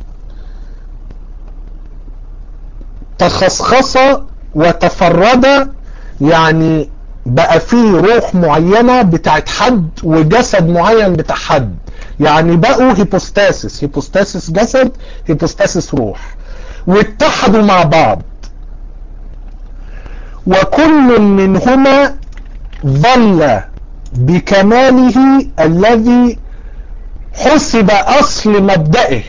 تخصخصا وتفردا يعني بقى فيه روح معينة بتاعت حد وجسد معين بتاع حد يعني بقوا هيبوستاسيس هيبوستاسيس جسد هيبوستاسيس روح واتحدوا مع بعض وكل منهما ظل بكماله الذي حسب اصل مبدئه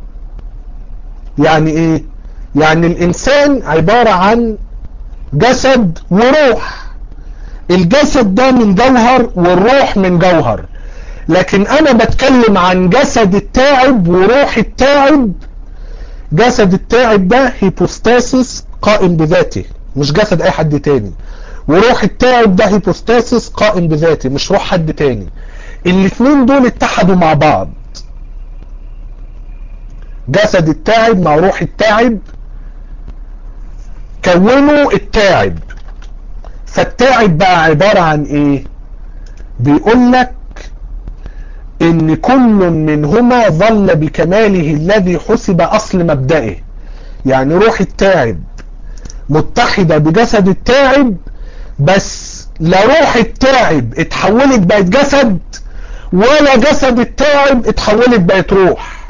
يعني ايه يعني الانسان عبارة عن جسد وروح الجسد ده من جوهر والروح من جوهر لكن انا بتكلم عن جسد التاعب وروح التاعب جسد التاعب ده هيبوستاسيس قائم بذاته مش جسد اي حد تاني وروح التاعب ده هيبوستاسيس قائم بذاته مش روح حد تاني الاثنين دول اتحدوا مع بعض جسد التاعب مع روح التاعب كونوا التاعب فالتاعب بقى عبارة عن ايه بيقول لك ان كل منهما ظل بكماله الذي حسب اصل مبدئه يعني روح التاعب متحدة بجسد التاعب بس لا روح التاعب اتحولت بقت جسد ولا جسد التاعب اتحولت بقت روح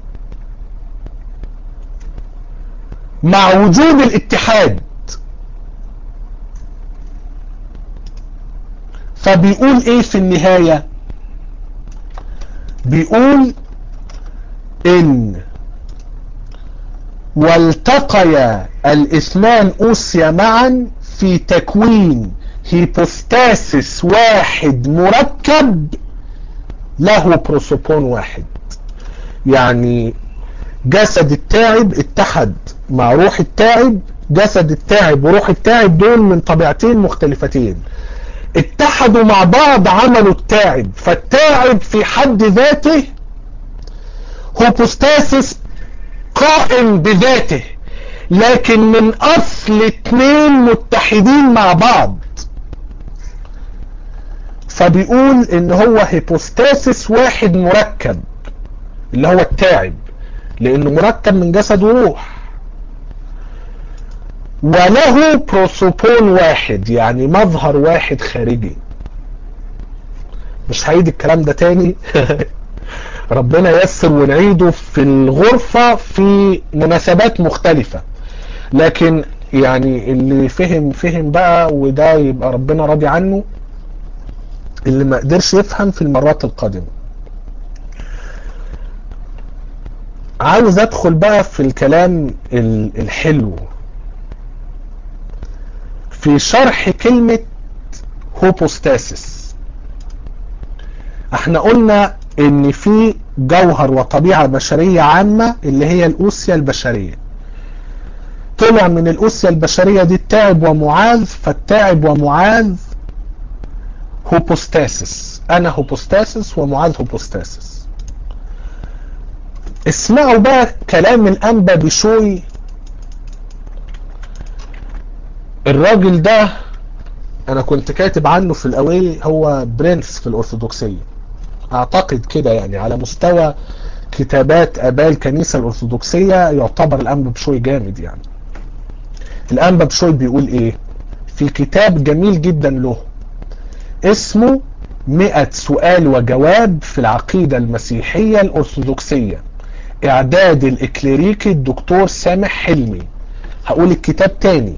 مع وجود الاتحاد فبيقول ايه في النهاية بيقول ان والتقيا الاثنان اوسيا معا في تكوين هيبوستاسيس واحد مركب له بروسوبون واحد يعني جسد التاعب اتحد مع روح التاعب جسد التاعب وروح التاعب دول من طبيعتين مختلفتين اتحدوا مع بعض عملوا التاعب فالتاعب في حد ذاته هوبوستاسيس قائم بذاته لكن من اصل اتنين متحدين مع بعض فبيقول ان هو هيبوستاسيس واحد مركب اللي هو التاعب لانه مركب من جسد وروح وله بروسوبون واحد يعني مظهر واحد خارجي مش هعيد الكلام ده تاني ربنا يسر ونعيده في الغرفة في مناسبات مختلفة لكن يعني اللي فهم فهم بقى وده يبقى ربنا راضي عنه اللي ما قدرش يفهم في المرات القادمة عاوز ادخل بقى في الكلام الحلو في شرح كلمة هوبوستاسيس احنا قلنا ان في جوهر وطبيعة بشرية عامة اللي هي الأوسيا البشرية طلع من الأوسيا البشرية دي التاعب ومعاذ فالتاعب ومعاذ هوبوستاسيس انا هوبوستاسيس ومعاذ هوبوستاسيس اسمعوا بقى كلام الانبا بشوي الراجل ده انا كنت كاتب عنه في الاويل هو برنس في الارثوذكسية اعتقد كده يعني على مستوى كتابات اباء الكنيسة الارثوذكسية يعتبر الانبا بشوي جامد يعني الانبا بشوي بيقول ايه في كتاب جميل جدا له اسمه مئة سؤال وجواب في العقيدة المسيحية الأرثوذكسية إعداد الإكليريكي الدكتور سامح حلمي هقول الكتاب تاني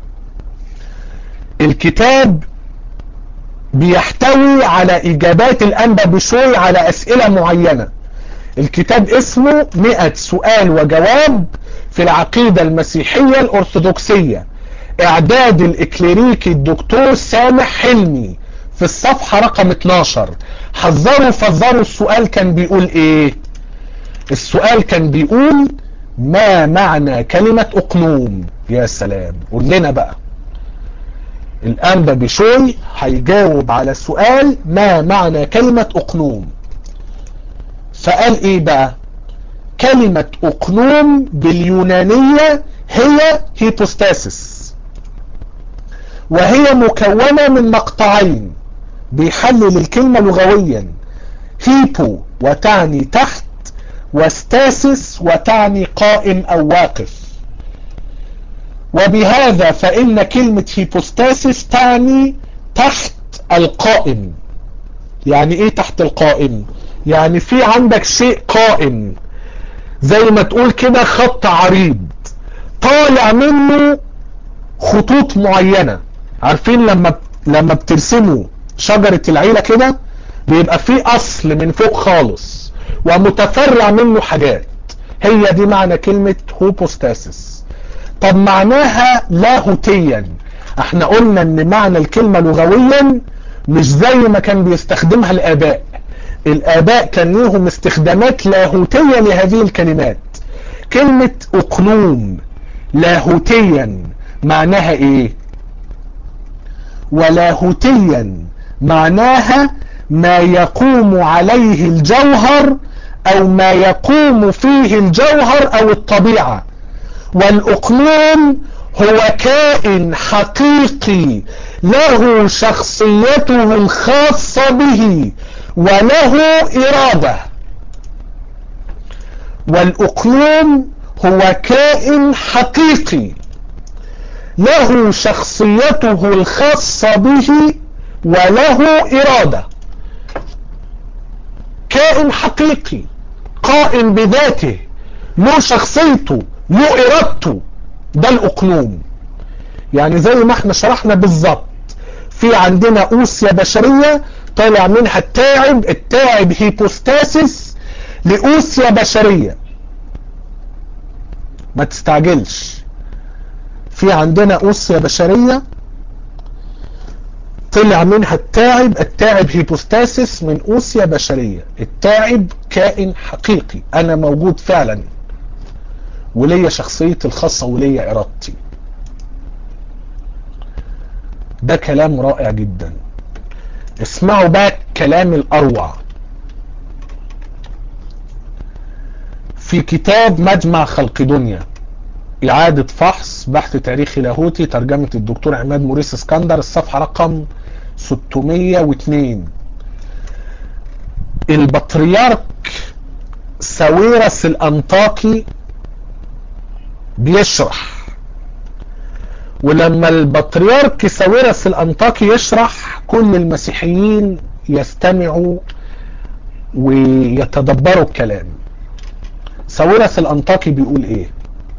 الكتاب بيحتوي على إجابات الأنبا بشوي على أسئلة معينة الكتاب اسمه مئة سؤال وجواب في العقيدة المسيحية الأرثوذكسية إعداد الإكليريكي الدكتور سامح حلمي في الصفحة رقم 12 حذروا فذروا السؤال كان بيقول ايه السؤال كان بيقول ما معنى كلمة اقنوم يا سلام قول لنا بقى الانبا بشوي هيجاوب على سؤال ما معنى كلمة اقنوم فقال ايه بقى كلمة اقنوم باليونانية هي هيبوستاسيس وهي مكونة من مقطعين بيحلل الكلمة لغويا هيبو وتعني تحت واستاسس وتعني قائم او واقف وبهذا فإن كلمة هيبوستاسيس تعني تحت القائم يعني ايه تحت القائم يعني في عندك شيء قائم زي ما تقول كده خط عريض طالع منه خطوط معينة عارفين لما لما بترسموا شجرة العيلة كده بيبقى في اصل من فوق خالص ومتفرع منه حاجات هي دي معنى كلمة هوبوستاسيس طب معناها لاهوتيا احنا قلنا ان معنى الكلمة لغويا مش زي ما كان بيستخدمها الاباء الاباء كان لهم استخدامات لاهوتية لهذه الكلمات كلمة اقنوم لاهوتيا معناها ايه ولاهوتيا معناها ما يقوم عليه الجوهر او ما يقوم فيه الجوهر او الطبيعة والاقنوم هو كائن حقيقي له شخصيته الخاصة به وله إرادة والأقلوم هو كائن حقيقي له شخصيته الخاصة به وله إرادة كائن حقيقي قائم بذاته له شخصيته له إرادته ده الأقلوم يعني زي ما احنا شرحنا بالظبط في عندنا أوسيا بشرية طالع منها التاعب التاعب هيبوستاسيس لأوسيا بشرية ما تستعجلش في عندنا أوسيا بشرية طلع منها التاعب التاعب هيبوستاسيس من أوسيا بشرية التاعب كائن حقيقي أنا موجود فعلا وليا شخصيتي الخاصة وليا إرادتي ده كلام رائع جدا اسمعوا بقى كلام الأروع في كتاب مجمع خلق دنيا إعادة فحص بحث تاريخي لاهوتي ترجمة الدكتور عماد موريس اسكندر الصفحة رقم 602 البطريرك ساويرس الأنطاكي بيشرح ولما البطريرك ساويرس الأنطاكي يشرح كل المسيحيين يستمعوا ويتدبروا الكلام ساويرس الأنطاكي بيقول ايه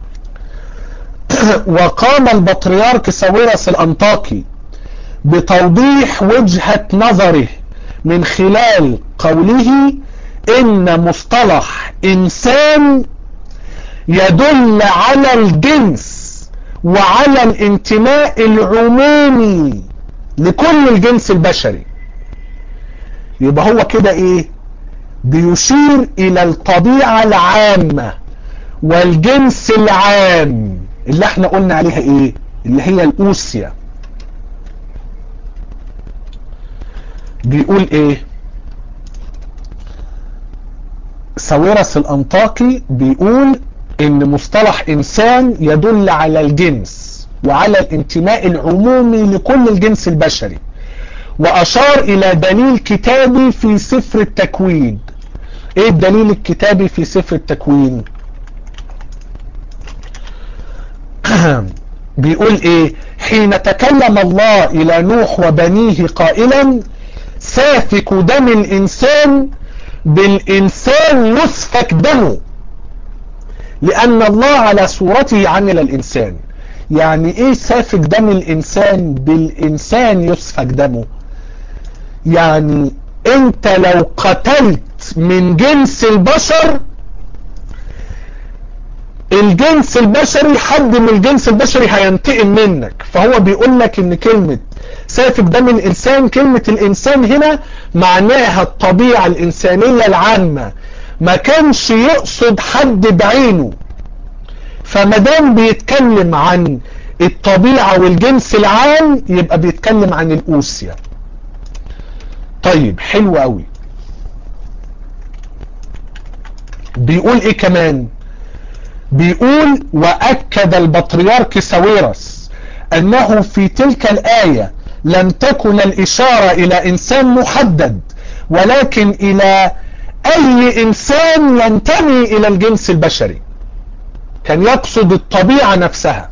وقام البطريرك ساويرس الأنطاكي بتوضيح وجهة نظره من خلال قوله ان مصطلح انسان يدل على الجنس وعلى الانتماء العمومي لكل الجنس البشري يبقى هو كده ايه بيشير الى الطبيعة العامة والجنس العام اللي احنا قلنا عليها ايه اللي هي الاوسيا بيقول ايه ساويرس الانطاكي بيقول ان مصطلح انسان يدل على الجنس وعلى الانتماء العمومي لكل الجنس البشري واشار الى دليل كتابي في سفر التكوين ايه الدليل الكتابي في سفر التكوين بيقول ايه حين تكلم الله الى نوح وبنيه قائلا سافك دم الانسان بالانسان يسفك دمه لان الله على صورته عمل الانسان يعني ايه سافك دم الانسان بالانسان يسفك دمه يعني انت لو قتلت من جنس البشر الجنس البشري حد من الجنس البشري هينتقم منك فهو بيقول لك ان كلمة سافك دم الانسان كلمة الانسان هنا معناها الطبيعة الانسانية العامة ما كانش يقصد حد بعينه فمدام بيتكلم عن الطبيعة والجنس العام يبقى بيتكلم عن الأوسيا طيب حلو قوي بيقول ايه كمان بيقول واكد البطريرك ساويرس انه في تلك الايه لم تكن الاشاره الى انسان محدد ولكن الى اي انسان ينتمي الى الجنس البشري كان يقصد الطبيعه نفسها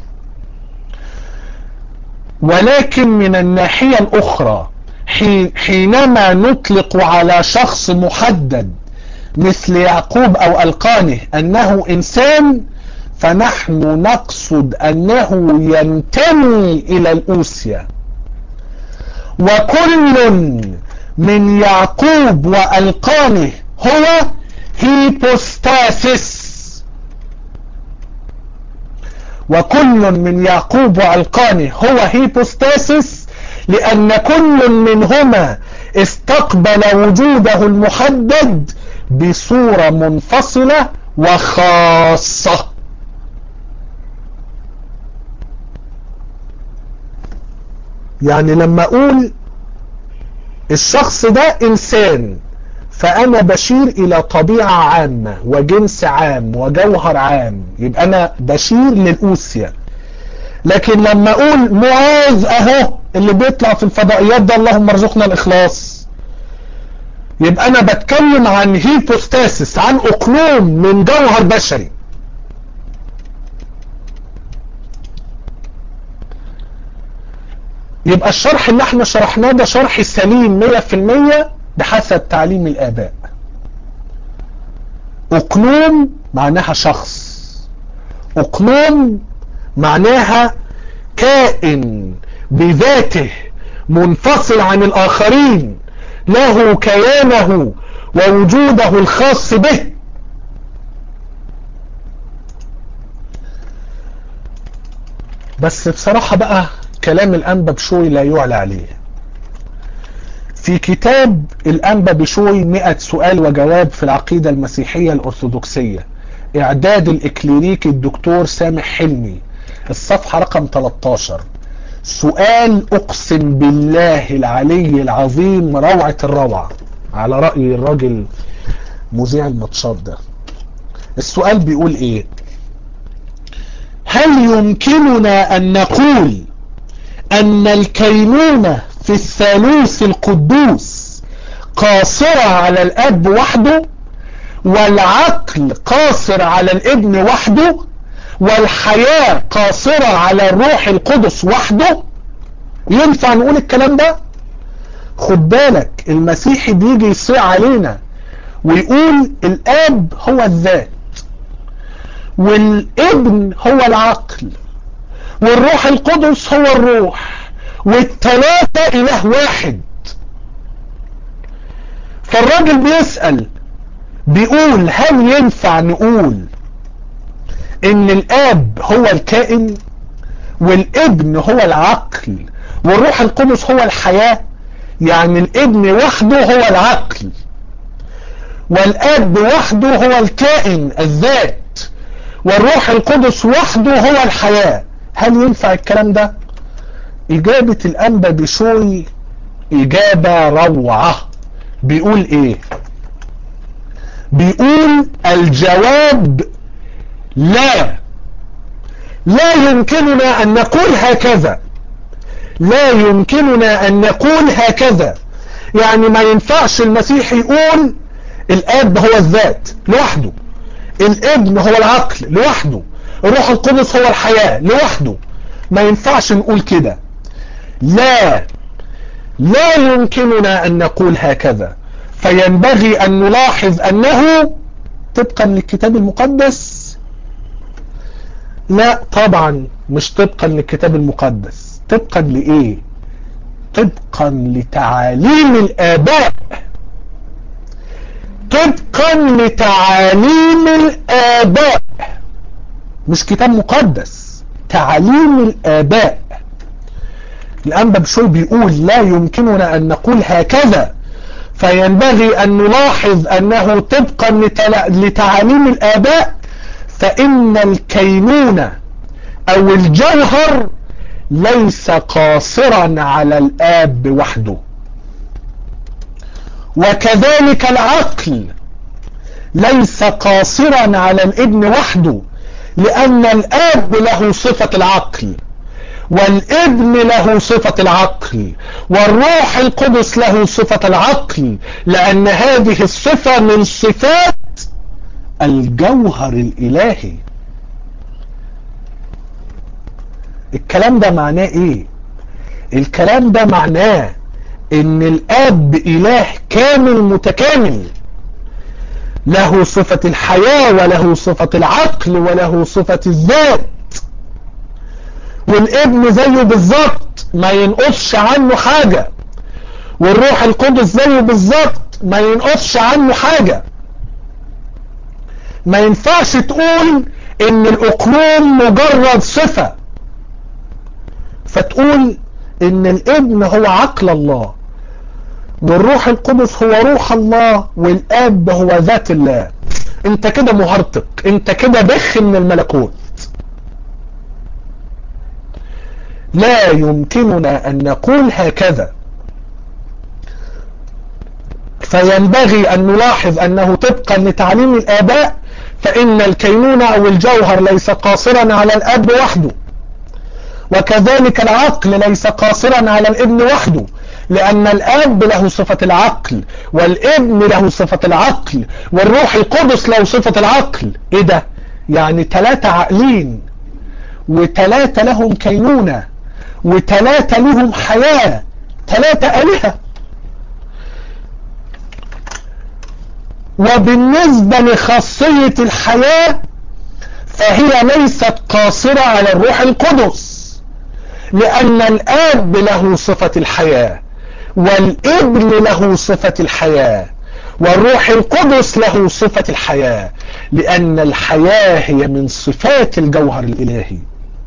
ولكن من الناحيه الاخرى حينما نطلق على شخص محدد مثل يعقوب او القانه انه انسان فنحن نقصد انه ينتمي الى الاوسيا وكل من يعقوب والقانه هو هيبوستاسيس وكل من يعقوب والقانه هو هيبوستاسيس لان كل منهما استقبل وجوده المحدد بصورة منفصلة وخاصة يعني لما اقول الشخص ده انسان فانا بشير الى طبيعة عامة وجنس عام وجوهر عام يبقى انا بشير للأوسيا لكن لما اقول معاذ اهو اللي بيطلع في الفضائيات ده اللهم ارزقنا الاخلاص يبقى انا بتكلم عن هيبوستاسيس عن اقلوم من جوهر بشري يبقى الشرح اللي احنا شرحناه ده شرح سليم 100% بحسب تعليم الاباء اقلوم معناها شخص اقلوم معناها كائن بذاته منفصل عن الاخرين له كيانه ووجوده الخاص به بس بصراحة بقى كلام الأنبا بشوي لا يعلى عليه في كتاب الأنبا بشوي 100 سؤال وجواب في العقيدة المسيحية الأرثوذكسية إعداد الإكليريكي الدكتور سامح حلمي الصفحة رقم 13 سؤال أقسم بالله العلي العظيم روعة الروعة على رأي الراجل مذيع الماتشات ده السؤال بيقول إيه هل يمكننا أن نقول أن الكينونة في الثالوث القدوس قاصرة على الأب وحده والعقل قاصر على الابن وحده والحياة قاصرة على الروح القدس وحده ينفع نقول الكلام ده خد بالك المسيحي بيجي يصيع علينا ويقول الاب هو الذات والابن هو العقل والروح القدس هو الروح والثلاثة اله واحد فالراجل بيسأل بيقول هل ينفع نقول ان الاب هو الكائن والابن هو العقل والروح القدس هو الحياة يعني الابن وحده هو العقل والاب وحده هو الكائن الذات والروح القدس وحده هو الحياة هل ينفع الكلام ده اجابة الانبا بشوي اجابة روعة بيقول ايه بيقول الجواب لا لا يمكننا ان نقول هكذا لا يمكننا ان نقول هكذا يعني ما ينفعش المسيح يقول الاب هو الذات لوحده الابن هو العقل لوحده الروح القدس هو الحياة لوحده ما ينفعش نقول كده لا لا يمكننا ان نقول هكذا فينبغي ان نلاحظ انه طبقا للكتاب المقدس لا طبعا مش طبقا للكتاب المقدس طبقا لايه طبقا لتعاليم الاباء طبقا لتعاليم الاباء مش كتاب مقدس تعاليم الاباء الانبا بشوي بيقول لا يمكننا ان نقول هكذا فينبغي ان نلاحظ انه طبقا لتعاليم الاباء فان الكينونة او الجوهر ليس قاصرا على الاب وحده وكذلك العقل ليس قاصرا على الابن وحده لأن الآب له صفة العقل والابن له صفة العقل والروح القدس له صفة العقل لأن هذه الصفة من صفات الجوهر الإلهي الكلام ده معناه ايه الكلام ده معناه ان الاب اله كامل متكامل له صفة الحياة وله صفة العقل وله صفة الذات والابن زيه بالظبط ما ينقصش عنه حاجة والروح القدس زيه بالظبط ما ينقصش عنه حاجة ما ينفعش تقول ان الاقلوم مجرد صفة فتقول ان الابن هو عقل الله والروح القدس هو روح الله والاب هو ذات الله انت كده مهرطق انت كده بخ من الملكوت لا يمكننا ان نقول هكذا فينبغي ان نلاحظ انه طبقا لتعليم الاباء فان الكينونة او الجوهر ليس قاصرا على الاب وحده وكذلك العقل ليس قاصرا على الابن وحده لأن الآب له صفة العقل والابن له صفة العقل والروح القدس له صفة العقل ايه ده يعني ثلاثة عقلين وثلاثة لهم كينونة وثلاثة لهم حياة ثلاثة آلهة وبالنسبة لخاصية الحياة فهي ليست قاصرة على الروح القدس لأن الآب له صفة الحياة والابن له صفة الحياة والروح القدس له صفة الحياة لأن الحياة هي من صفات الجوهر الإلهي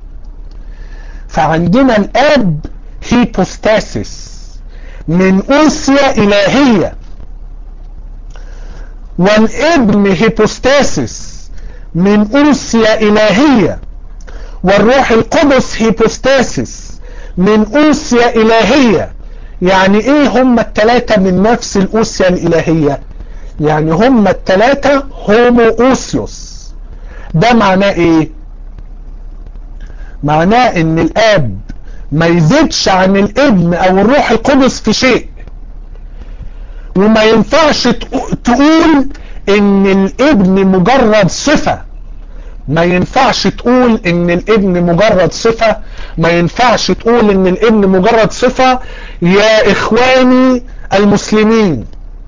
فعندنا الآب هيبوستاسيس من أنسية إلهية والابن هيبوستاسيس من أنسية إلهية والروح القدس هيبوستاسيس من أنسية إلهية يعني ايه هم التلاتة من نفس الأوسيا الإلهية يعني هم التلاتة هومو أوسيوس ده معناه ايه معناه ان الاب ما يزيدش عن الابن او الروح القدس في شيء وما ينفعش تقول ان الابن مجرد صفة ما ينفعش تقول ان الابن مجرد صفة ما ينفعش تقول ان الابن مجرد صفة يا اخواني المسلمين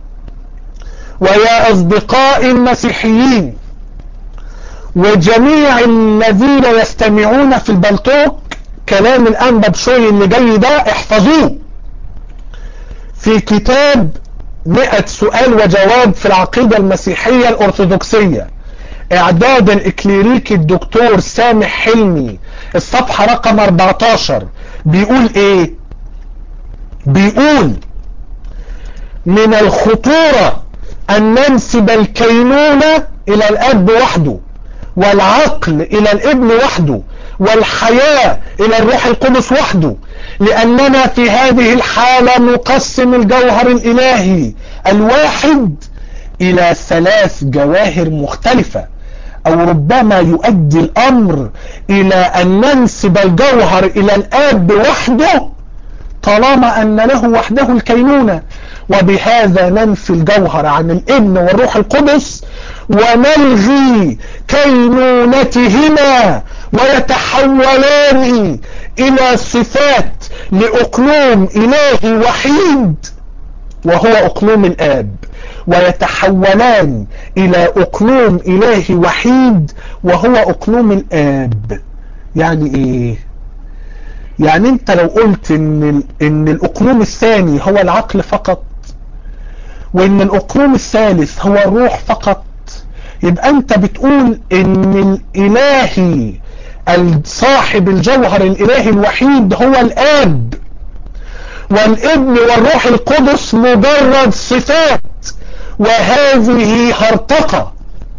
ويا اصدقائي المسيحيين وجميع الذين يستمعون في البلتوك كلام الانبا بشوي اللي جاي ده احفظوه في كتاب 100 سؤال وجواب في العقيدة المسيحية الارثوذكسية اعداد الاكليريكي الدكتور سامح حلمي الصفحة رقم 14 بيقول ايه بيقول من الخطورة ان ننسب الكينونة الى الاب وحده والعقل الى الابن وحده والحياة الى الروح القدس وحده لاننا في هذه الحالة نقسم الجوهر الالهي الواحد الى ثلاث جواهر مختلفة او ربما يؤدي الامر الى ان ننسب الجوهر الى الاب وحده طالما ان له وحده الكينونة وبهذا ننفي الجوهر عن الابن والروح القدس ونلغي كينونتهما ويتحولان الى صفات لاقلوم الهي وحيد وهو اقلوم الاب ويتحولان الى اقلوم الهي وحيد وهو اقلوم الاب يعني ايه يعني انت لو قلت ان, إن الاقلوم الثاني هو العقل فقط وان الاقلوم الثالث هو الروح فقط يبقى انت بتقول ان الالهي صاحب الجوهر الالهي الوحيد هو الاب والابن والروح القدس مجرد صفات وهذه هرطقة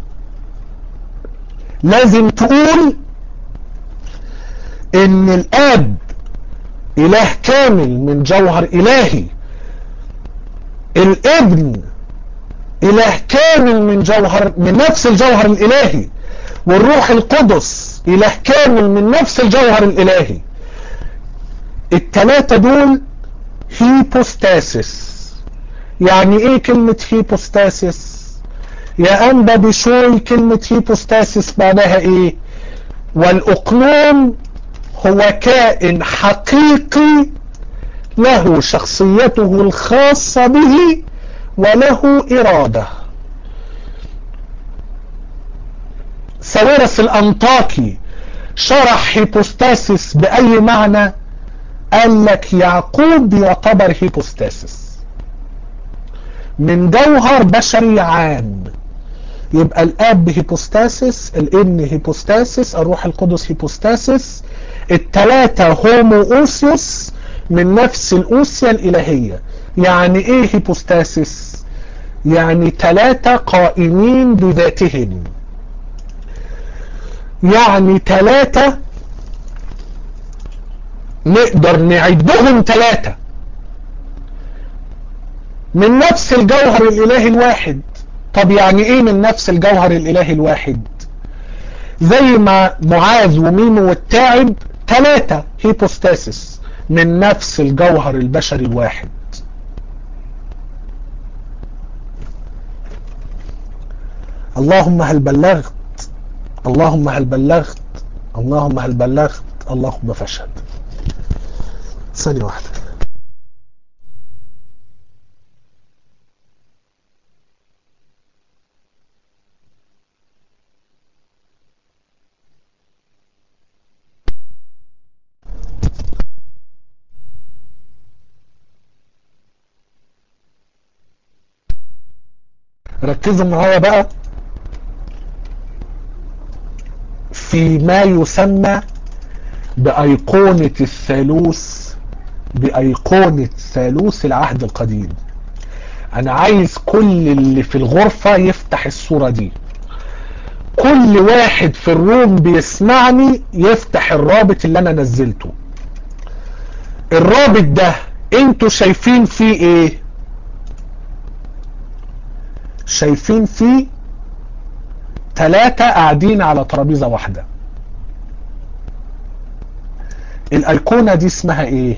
لازم تقول ان الاب اله كامل من جوهر الهي الابن اله كامل من جوهر من نفس الجوهر الالهي والروح القدس اله كامل من نفس الجوهر الالهي التلاتة دول هيبوستاسيس يعني ايه كلمة هيبوستاسيس يا انبا بشوي كلمة هيبوستاسيس معناها ايه والاقلوم هو كائن حقيقي له شخصيته الخاصة به وله إرادة ساويرس الأنطاكي شرح هيبوستاسيس بأي معنى قال لك يعقوب يعتبر هيبوستاسيس من جوهر بشري عام يبقى الاب هيبوستاسيس الابن هيبوستاسيس الروح القدس هيبوستاسيس التلاتة هومو اوسيوس من نفس الاوسيا الالهية يعني ايه هيبوستاسيس يعني تلاتة قائمين بذاتهم يعني تلاتة نقدر نعدهم تلاتة من نفس الجوهر الالهي الواحد طب يعني ايه من نفس الجوهر الالهي الواحد زي ما معاذ وميمو والتاعب ثلاثة هيبوستاسيس من نفس الجوهر البشري الواحد اللهم هل بلغت اللهم هل بلغت اللهم هل بلغت اللهم فاشهد ثانية واحدة ركزوا معايا بقى في ما يسمى بأيقونة الثالوث بأيقونة ثالوث العهد القديم أنا عايز كل اللي في الغرفة يفتح الصورة دي كل واحد في الروم بيسمعني يفتح الرابط اللي أنا نزلته الرابط ده انتوا شايفين فيه ايه شايفين فيه ثلاثة قاعدين على ترابيزة واحدة الايقونة دي اسمها ايه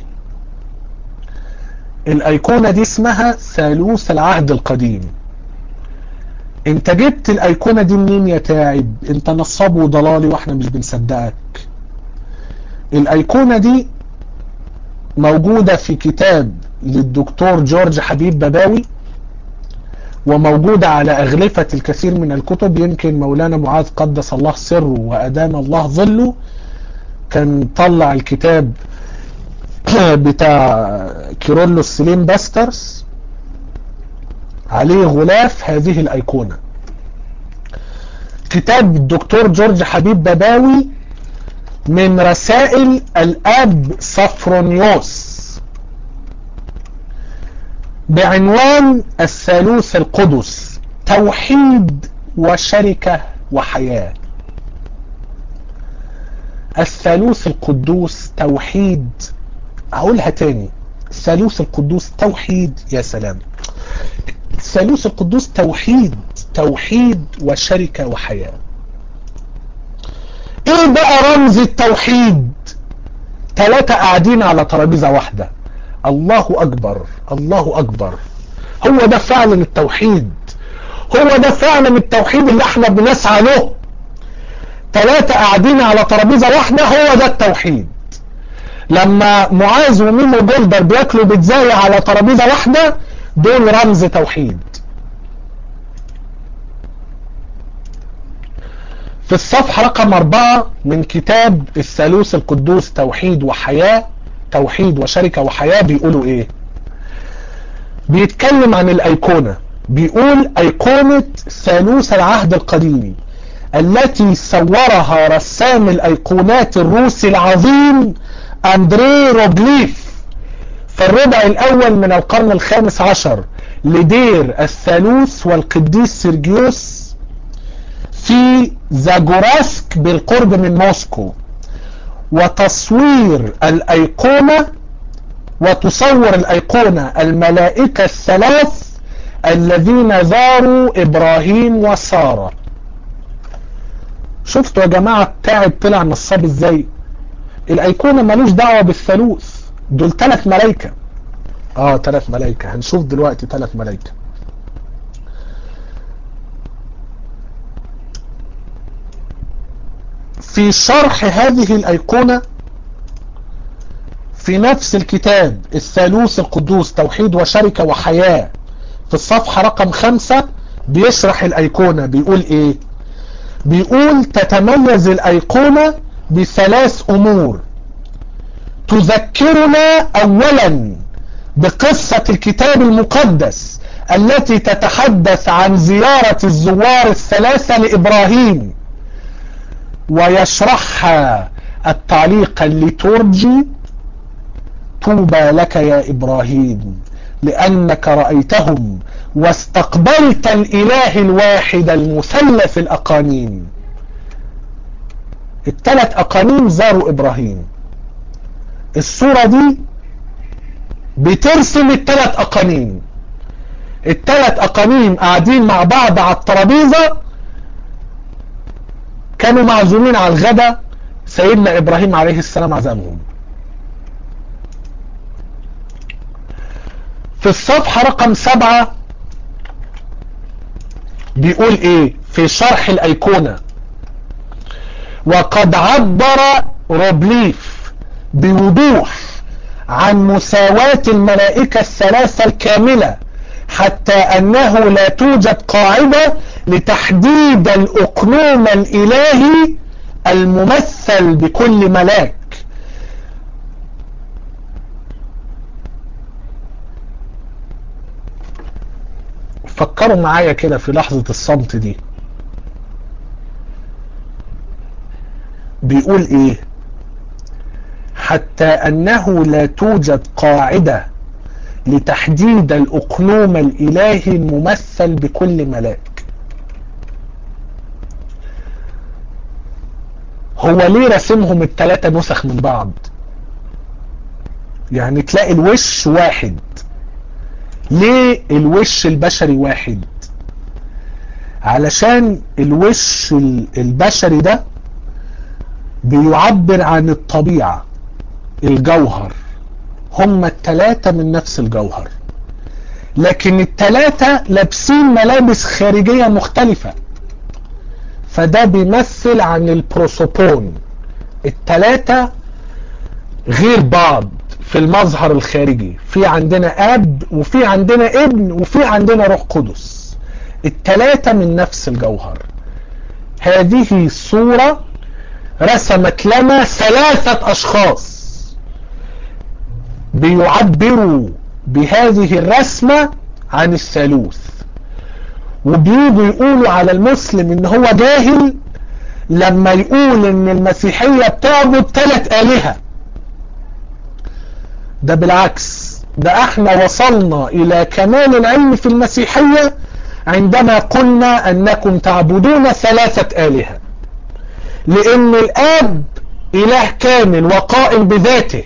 الايقونة دي اسمها ثالوث العهد القديم انت جبت الايقونة دي منين يا تاعب انت نصاب وضلالي واحنا مش بنصدقك الايقونة دي موجودة في كتاب للدكتور جورج حبيب بباوي وموجودة على أغلفة الكثير من الكتب يمكن مولانا معاذ قدس الله سره وأدام الله ظله كان طلع الكتاب بتاع كيرولوس سليم باسترز عليه غلاف هذه الأيقونة كتاب الدكتور جورج حبيب بباوي من رسائل الأب صفرونيوس بعنوان الثالوث القدس توحيد وشركة وحياة الثالوث القدوس توحيد هقولها تاني الثالوث القدوس توحيد يا سلام الثالوث القدوس توحيد توحيد وشركة وحياة ايه بقى رمز التوحيد ثلاثة قاعدين على ترابيزة واحدة الله اكبر الله اكبر هو ده فعلا التوحيد هو ده فعلا التوحيد اللي احنا بنسعى له ثلاثة قاعدين على ترابيزة واحدة هو ده التوحيد لما معاذ وميمو جولدر بياكلوا بيتزاي على ترابيزة واحدة دول رمز توحيد في الصفحة رقم أربعة من كتاب الثالوث القدوس توحيد وحياة توحيد وشركة وحياة بيقولوا ايه بيتكلم عن الايقونة بيقول ايقونة ثالوث العهد القديم التي صورها رسام الايقونات الروسي العظيم اندري روبليف في الربع الاول من القرن الخامس عشر لدير الثالوث والقديس سيرجيوس في زاجوراسك بالقرب من موسكو وتصوير الأيقونة وتصور الأيقونة الملائكة الثلاث الذين زاروا ابراهيم وسارة شفتوا يا جماعة التاعب طلع نصاب ازاي الايقونة ملوش دعوة بالثالوث دول ثلاث ملايكة اه ثلاث ملايكة هنشوف دلوقتي ثلاث ملايكة في شرح هذه الايقونة في نفس الكتاب الثالوث القدوس توحيد وشركة وحياة في الصفحة رقم خمسة بيشرح الايقونة بيقول ايه بيقول تتميز الايقونة بثلاث امور تذكرنا اولا بقصة الكتاب المقدس التي تتحدث عن زيارة الزوار الثلاثة لابراهيم ويشرحها التعليق الليتورجي طوبى لك يا ابراهيم لانك رأيتهم واستقبلت الاله الواحد المثلث الاقانيم الثلاث اقانيم زاروا ابراهيم الصورة دي بترسم الثلاث اقانيم الثلاث اقانيم قاعدين مع بعض على الترابيزة كانوا معزومين على الغداء سيدنا ابراهيم عليه السلام عزمهم في الصفحة رقم سبعة بيقول ايه في شرح الايقونة وقد عبر روبليف بوضوح عن مساواة الملائكة الثلاثة الكاملة حتى انه لا توجد قاعدة لتحديد الاقنوم الالهي الممثل بكل ملاك فكروا معايا كده في لحظة الصمت دي بيقول ايه حتى انه لا توجد قاعدة لتحديد الاقنوم الالهي الممثل بكل ملاك هو ليه رسمهم التلاتة نسخ من بعض يعني تلاقي الوش واحد ليه الوش البشري واحد علشان الوش البشري ده بيعبر عن الطبيعة الجوهر هما التلاتة من نفس الجوهر لكن التلاتة لابسين ملابس خارجية مختلفة فده بيمثل عن البروسوبون التلاتة غير بعض في المظهر الخارجي في عندنا اب وفي عندنا ابن وفي عندنا روح قدس التلاتة من نفس الجوهر هذه الصورة رسمت لنا ثلاثة اشخاص بيعبروا بهذه الرسمة عن الثالوث وبيجوا يقولوا على المسلم ان هو جاهل لما يقول ان المسيحية بتعبد ثلاث آلهة ده بالعكس ده احنا وصلنا الى كمال العلم في المسيحية عندما قلنا انكم تعبدون ثلاثة آلهة لان الاب اله كامل وقائم بذاته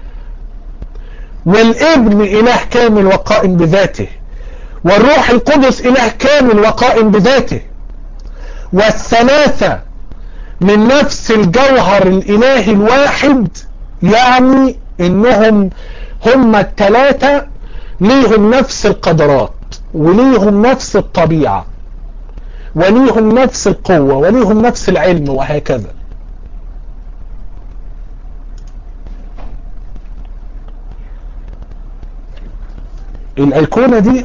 والابن اله كامل وقائم بذاته والروح القدس اله كامل وقائم بذاته والثلاثة من نفس الجوهر الالهي الواحد يعني انهم هم الثلاثة ليهم نفس القدرات وليهم نفس الطبيعة وليهم نفس القوة وليهم نفس العلم وهكذا الايقونة دي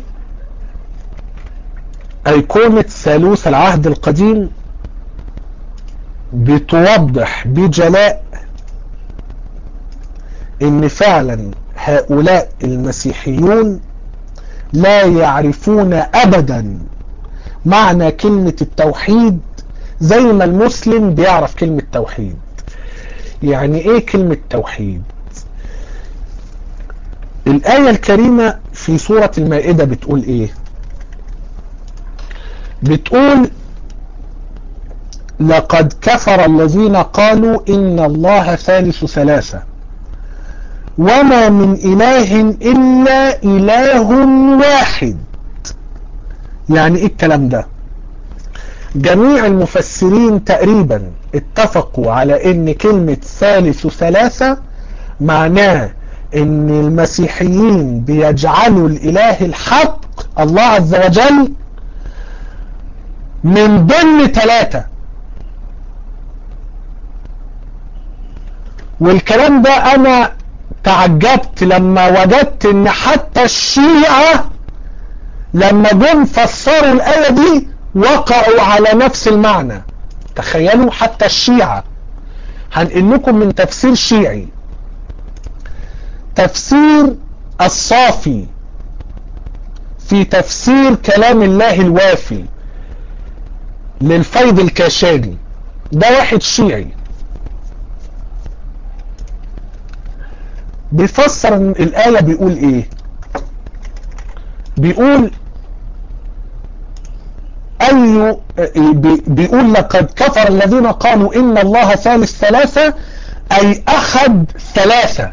ايقونة ثالوث العهد القديم بتوضح بجلاء ان فعلا هؤلاء المسيحيون لا يعرفون ابدا معنى كلمة التوحيد زي ما المسلم بيعرف كلمة توحيد يعني ايه كلمة توحيد الآية الكريمة في سورة المائدة بتقول ايه بتقول لقد كفر الذين قالوا ان الله ثالث ثلاثة وما من اله الا اله واحد يعني ايه الكلام ده جميع المفسرين تقريبا اتفقوا على ان كلمة ثالث ثلاثة معناه ان المسيحيين بيجعلوا الاله الحق الله عز وجل من ضمن ثلاثة والكلام ده انا تعجبت لما وجدت ان حتى الشيعة لما جم فسروا الآية دي وقعوا على نفس المعنى تخيلوا حتى الشيعة هنقل لكم من تفسير شيعي تفسير الصافي في تفسير كلام الله الوافي للفيض الكاشاني ده واحد شيعي بيفسر الآية بيقول ايه بيقول أي بيقول لقد كفر الذين قالوا إن الله ثالث ثلاثة أي أحد ثلاثة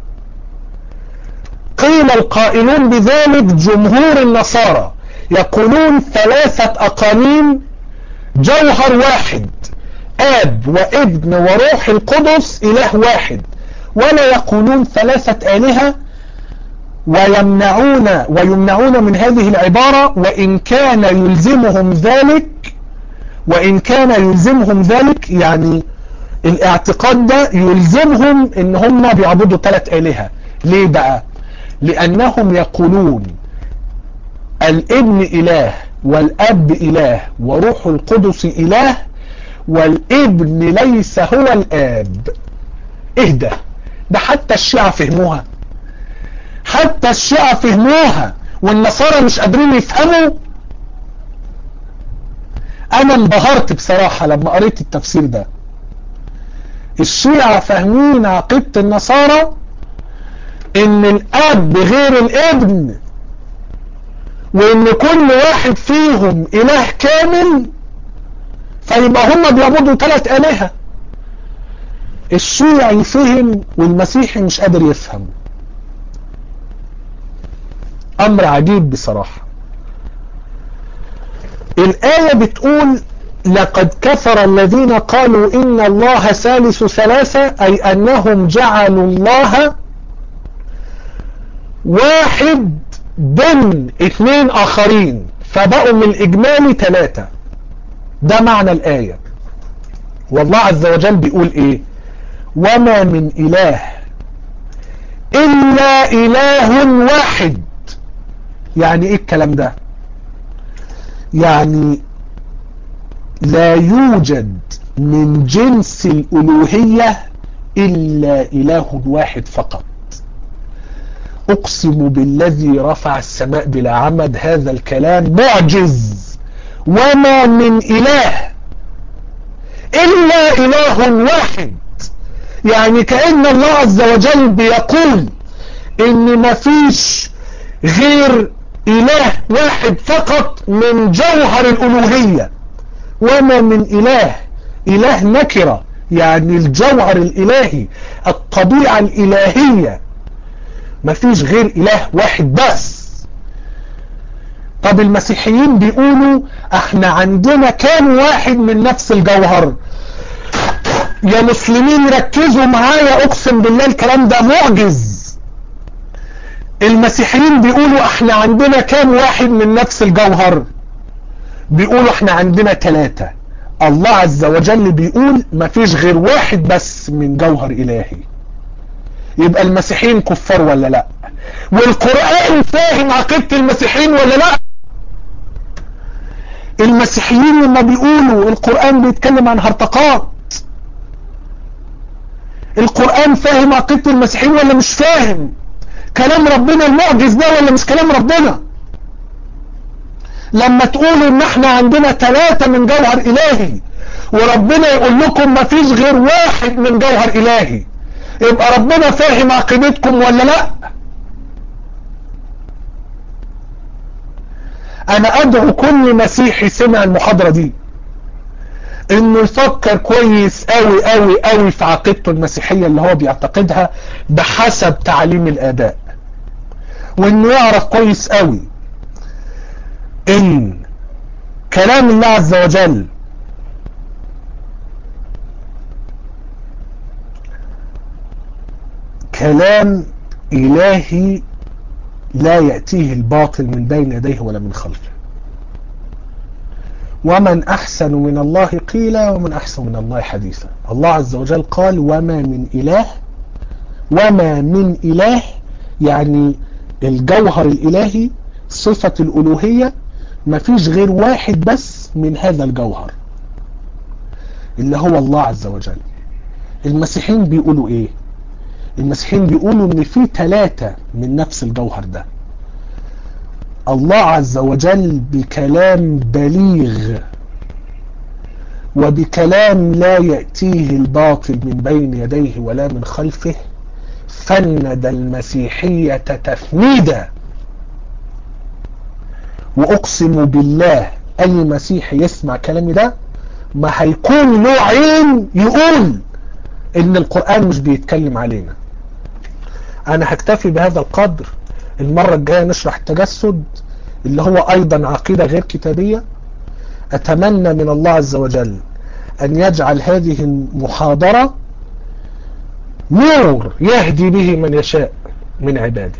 قيل القائلون بذلك جمهور النصارى يقولون ثلاثة أقانيم جوهر واحد آب وابن وروح القدس إله واحد ولا يقولون ثلاثة آلهة ويمنعون ويمنعون من هذه العبارة وإن كان يلزمهم ذلك وإن كان يلزمهم ذلك يعني الاعتقاد ده يلزمهم ان هم بيعبدوا ثلاث آلهة ليه بقى لأنهم يقولون الابن إله والأب إله وروح القدس إله والابن ليس هو الآب اهدى ده حتى الشيعة فهموها حتى الشيعة فهموها والنصارى مش قادرين يفهموا انا انبهرت بصراحة لما قريت التفسير ده الشيعة فاهمين عقيدة النصارى ان الاب غير الابن وان كل واحد فيهم اله كامل فيبقى هم بيعبدوا ثلاث الهه الشيعي فهم والمسيحي مش قادر يفهم امر عجيب بصراحة الآية بتقول لقد كفر الذين قالوا إن الله ثالث ثلاثة أي أنهم جعلوا الله واحد ضمن اثنين آخرين فبقوا من الإجمالي ثلاثة ده معنى الآية والله عز وجل بيقول إيه وما من إله إلا إله واحد يعني إيه الكلام ده يعني لا يوجد من جنس الألوهية إلا إله واحد فقط أقسم بالذي رفع السماء بلا عمد هذا الكلام معجز وما من إله إلا إله واحد يعني كأن الله عز وجل بيقول إن مفيش غير إله واحد فقط من جوهر الألوهية وما من إله إله نكرة يعني الجوهر الإلهي الطبيعة الإلهية مفيش غير إله واحد بس طب المسيحيين بيقولوا احنا عندنا كام واحد من نفس الجوهر يا مسلمين ركزوا معايا اقسم بالله الكلام ده معجز المسيحيين بيقولوا احنا عندنا كام واحد من نفس الجوهر بيقولوا احنا عندنا ثلاثة الله عز وجل بيقول مفيش غير واحد بس من جوهر الهي يبقى المسيحيين كفار ولا لا والقرآن فاهم عقيدة المسيحيين ولا لا المسيحيين لما بيقولوا القرآن بيتكلم عن هرطقات القرآن فاهم عقيدة المسيحيين ولا مش فاهم كلام ربنا المعجز ده ولا مش كلام ربنا لما تقولوا ان احنا عندنا ثلاثة من جوهر الهي وربنا يقول لكم ما فيش غير واحد من جوهر الهي يبقى ربنا فاهم عقيدتكم ولا لا انا ادعو كل مسيحي سمع المحاضرة دي انه يفكر كويس قوي قوي قوي في عقيدته المسيحية اللي هو بيعتقدها بحسب تعليم الاداء وانه يعرف كويس قوي ان كلام الله عز وجل كلام إلهي لا يأتيه الباطل من بين يديه ولا من خلفه ومن أحسن من الله قيلا ومن أحسن من الله حديثا الله عز وجل قال وما من إله وما من إله يعني الجوهر الإلهي صفة الألوهية ما فيش غير واحد بس من هذا الجوهر اللي هو الله عز وجل المسيحيين بيقولوا ايه المسيحيين بيقولوا ان في ثلاثة من نفس الجوهر ده الله عز وجل بكلام بليغ وبكلام لا يأتيه الباطل من بين يديه ولا من خلفه فند المسيحية تفنيدا وأقسم بالله أي مسيحي يسمع كلامي ده ما هيكون له عين يقول إن القرآن مش بيتكلم علينا أنا هكتفي بهذا القدر المرة الجاية نشرح التجسد اللي هو أيضا عقيدة غير كتابية أتمنى من الله عز وجل أن يجعل هذه المحاضرة نور يهدي به من يشاء من عباده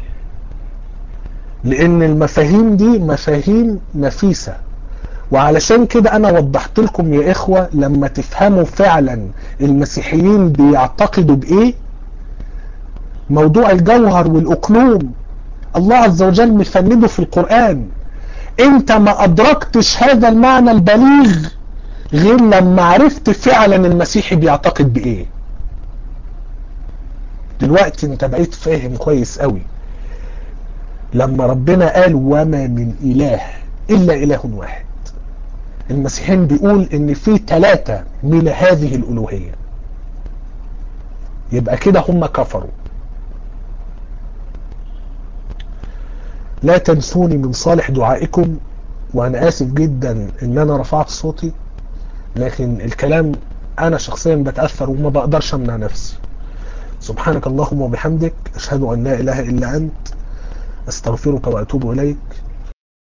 لأن المفاهيم دي مفاهيم نفيسة وعلشان كده أنا وضحت لكم يا إخوة لما تفهموا فعلا المسيحيين بيعتقدوا بإيه موضوع الجوهر والأقلوم الله عز وجل مفنده في القرآن انت ما ادركتش هذا المعنى البليغ غير لما عرفت فعلا المسيحي بيعتقد بايه دلوقتي انت بقيت فاهم كويس قوي لما ربنا قال وما من اله الا اله واحد المسيحيين بيقول ان في ثلاثة من هذه الالوهية يبقى كده هم كفروا لا تنسوني من صالح دعائكم وانا اسف جدا ان انا رفعت صوتي لكن الكلام انا شخصيا بتأثر وما بقدرش امنع نفسي سبحانك اللهم وبحمدك اشهد ان لا اله الا انت استغفرك واتوب اليك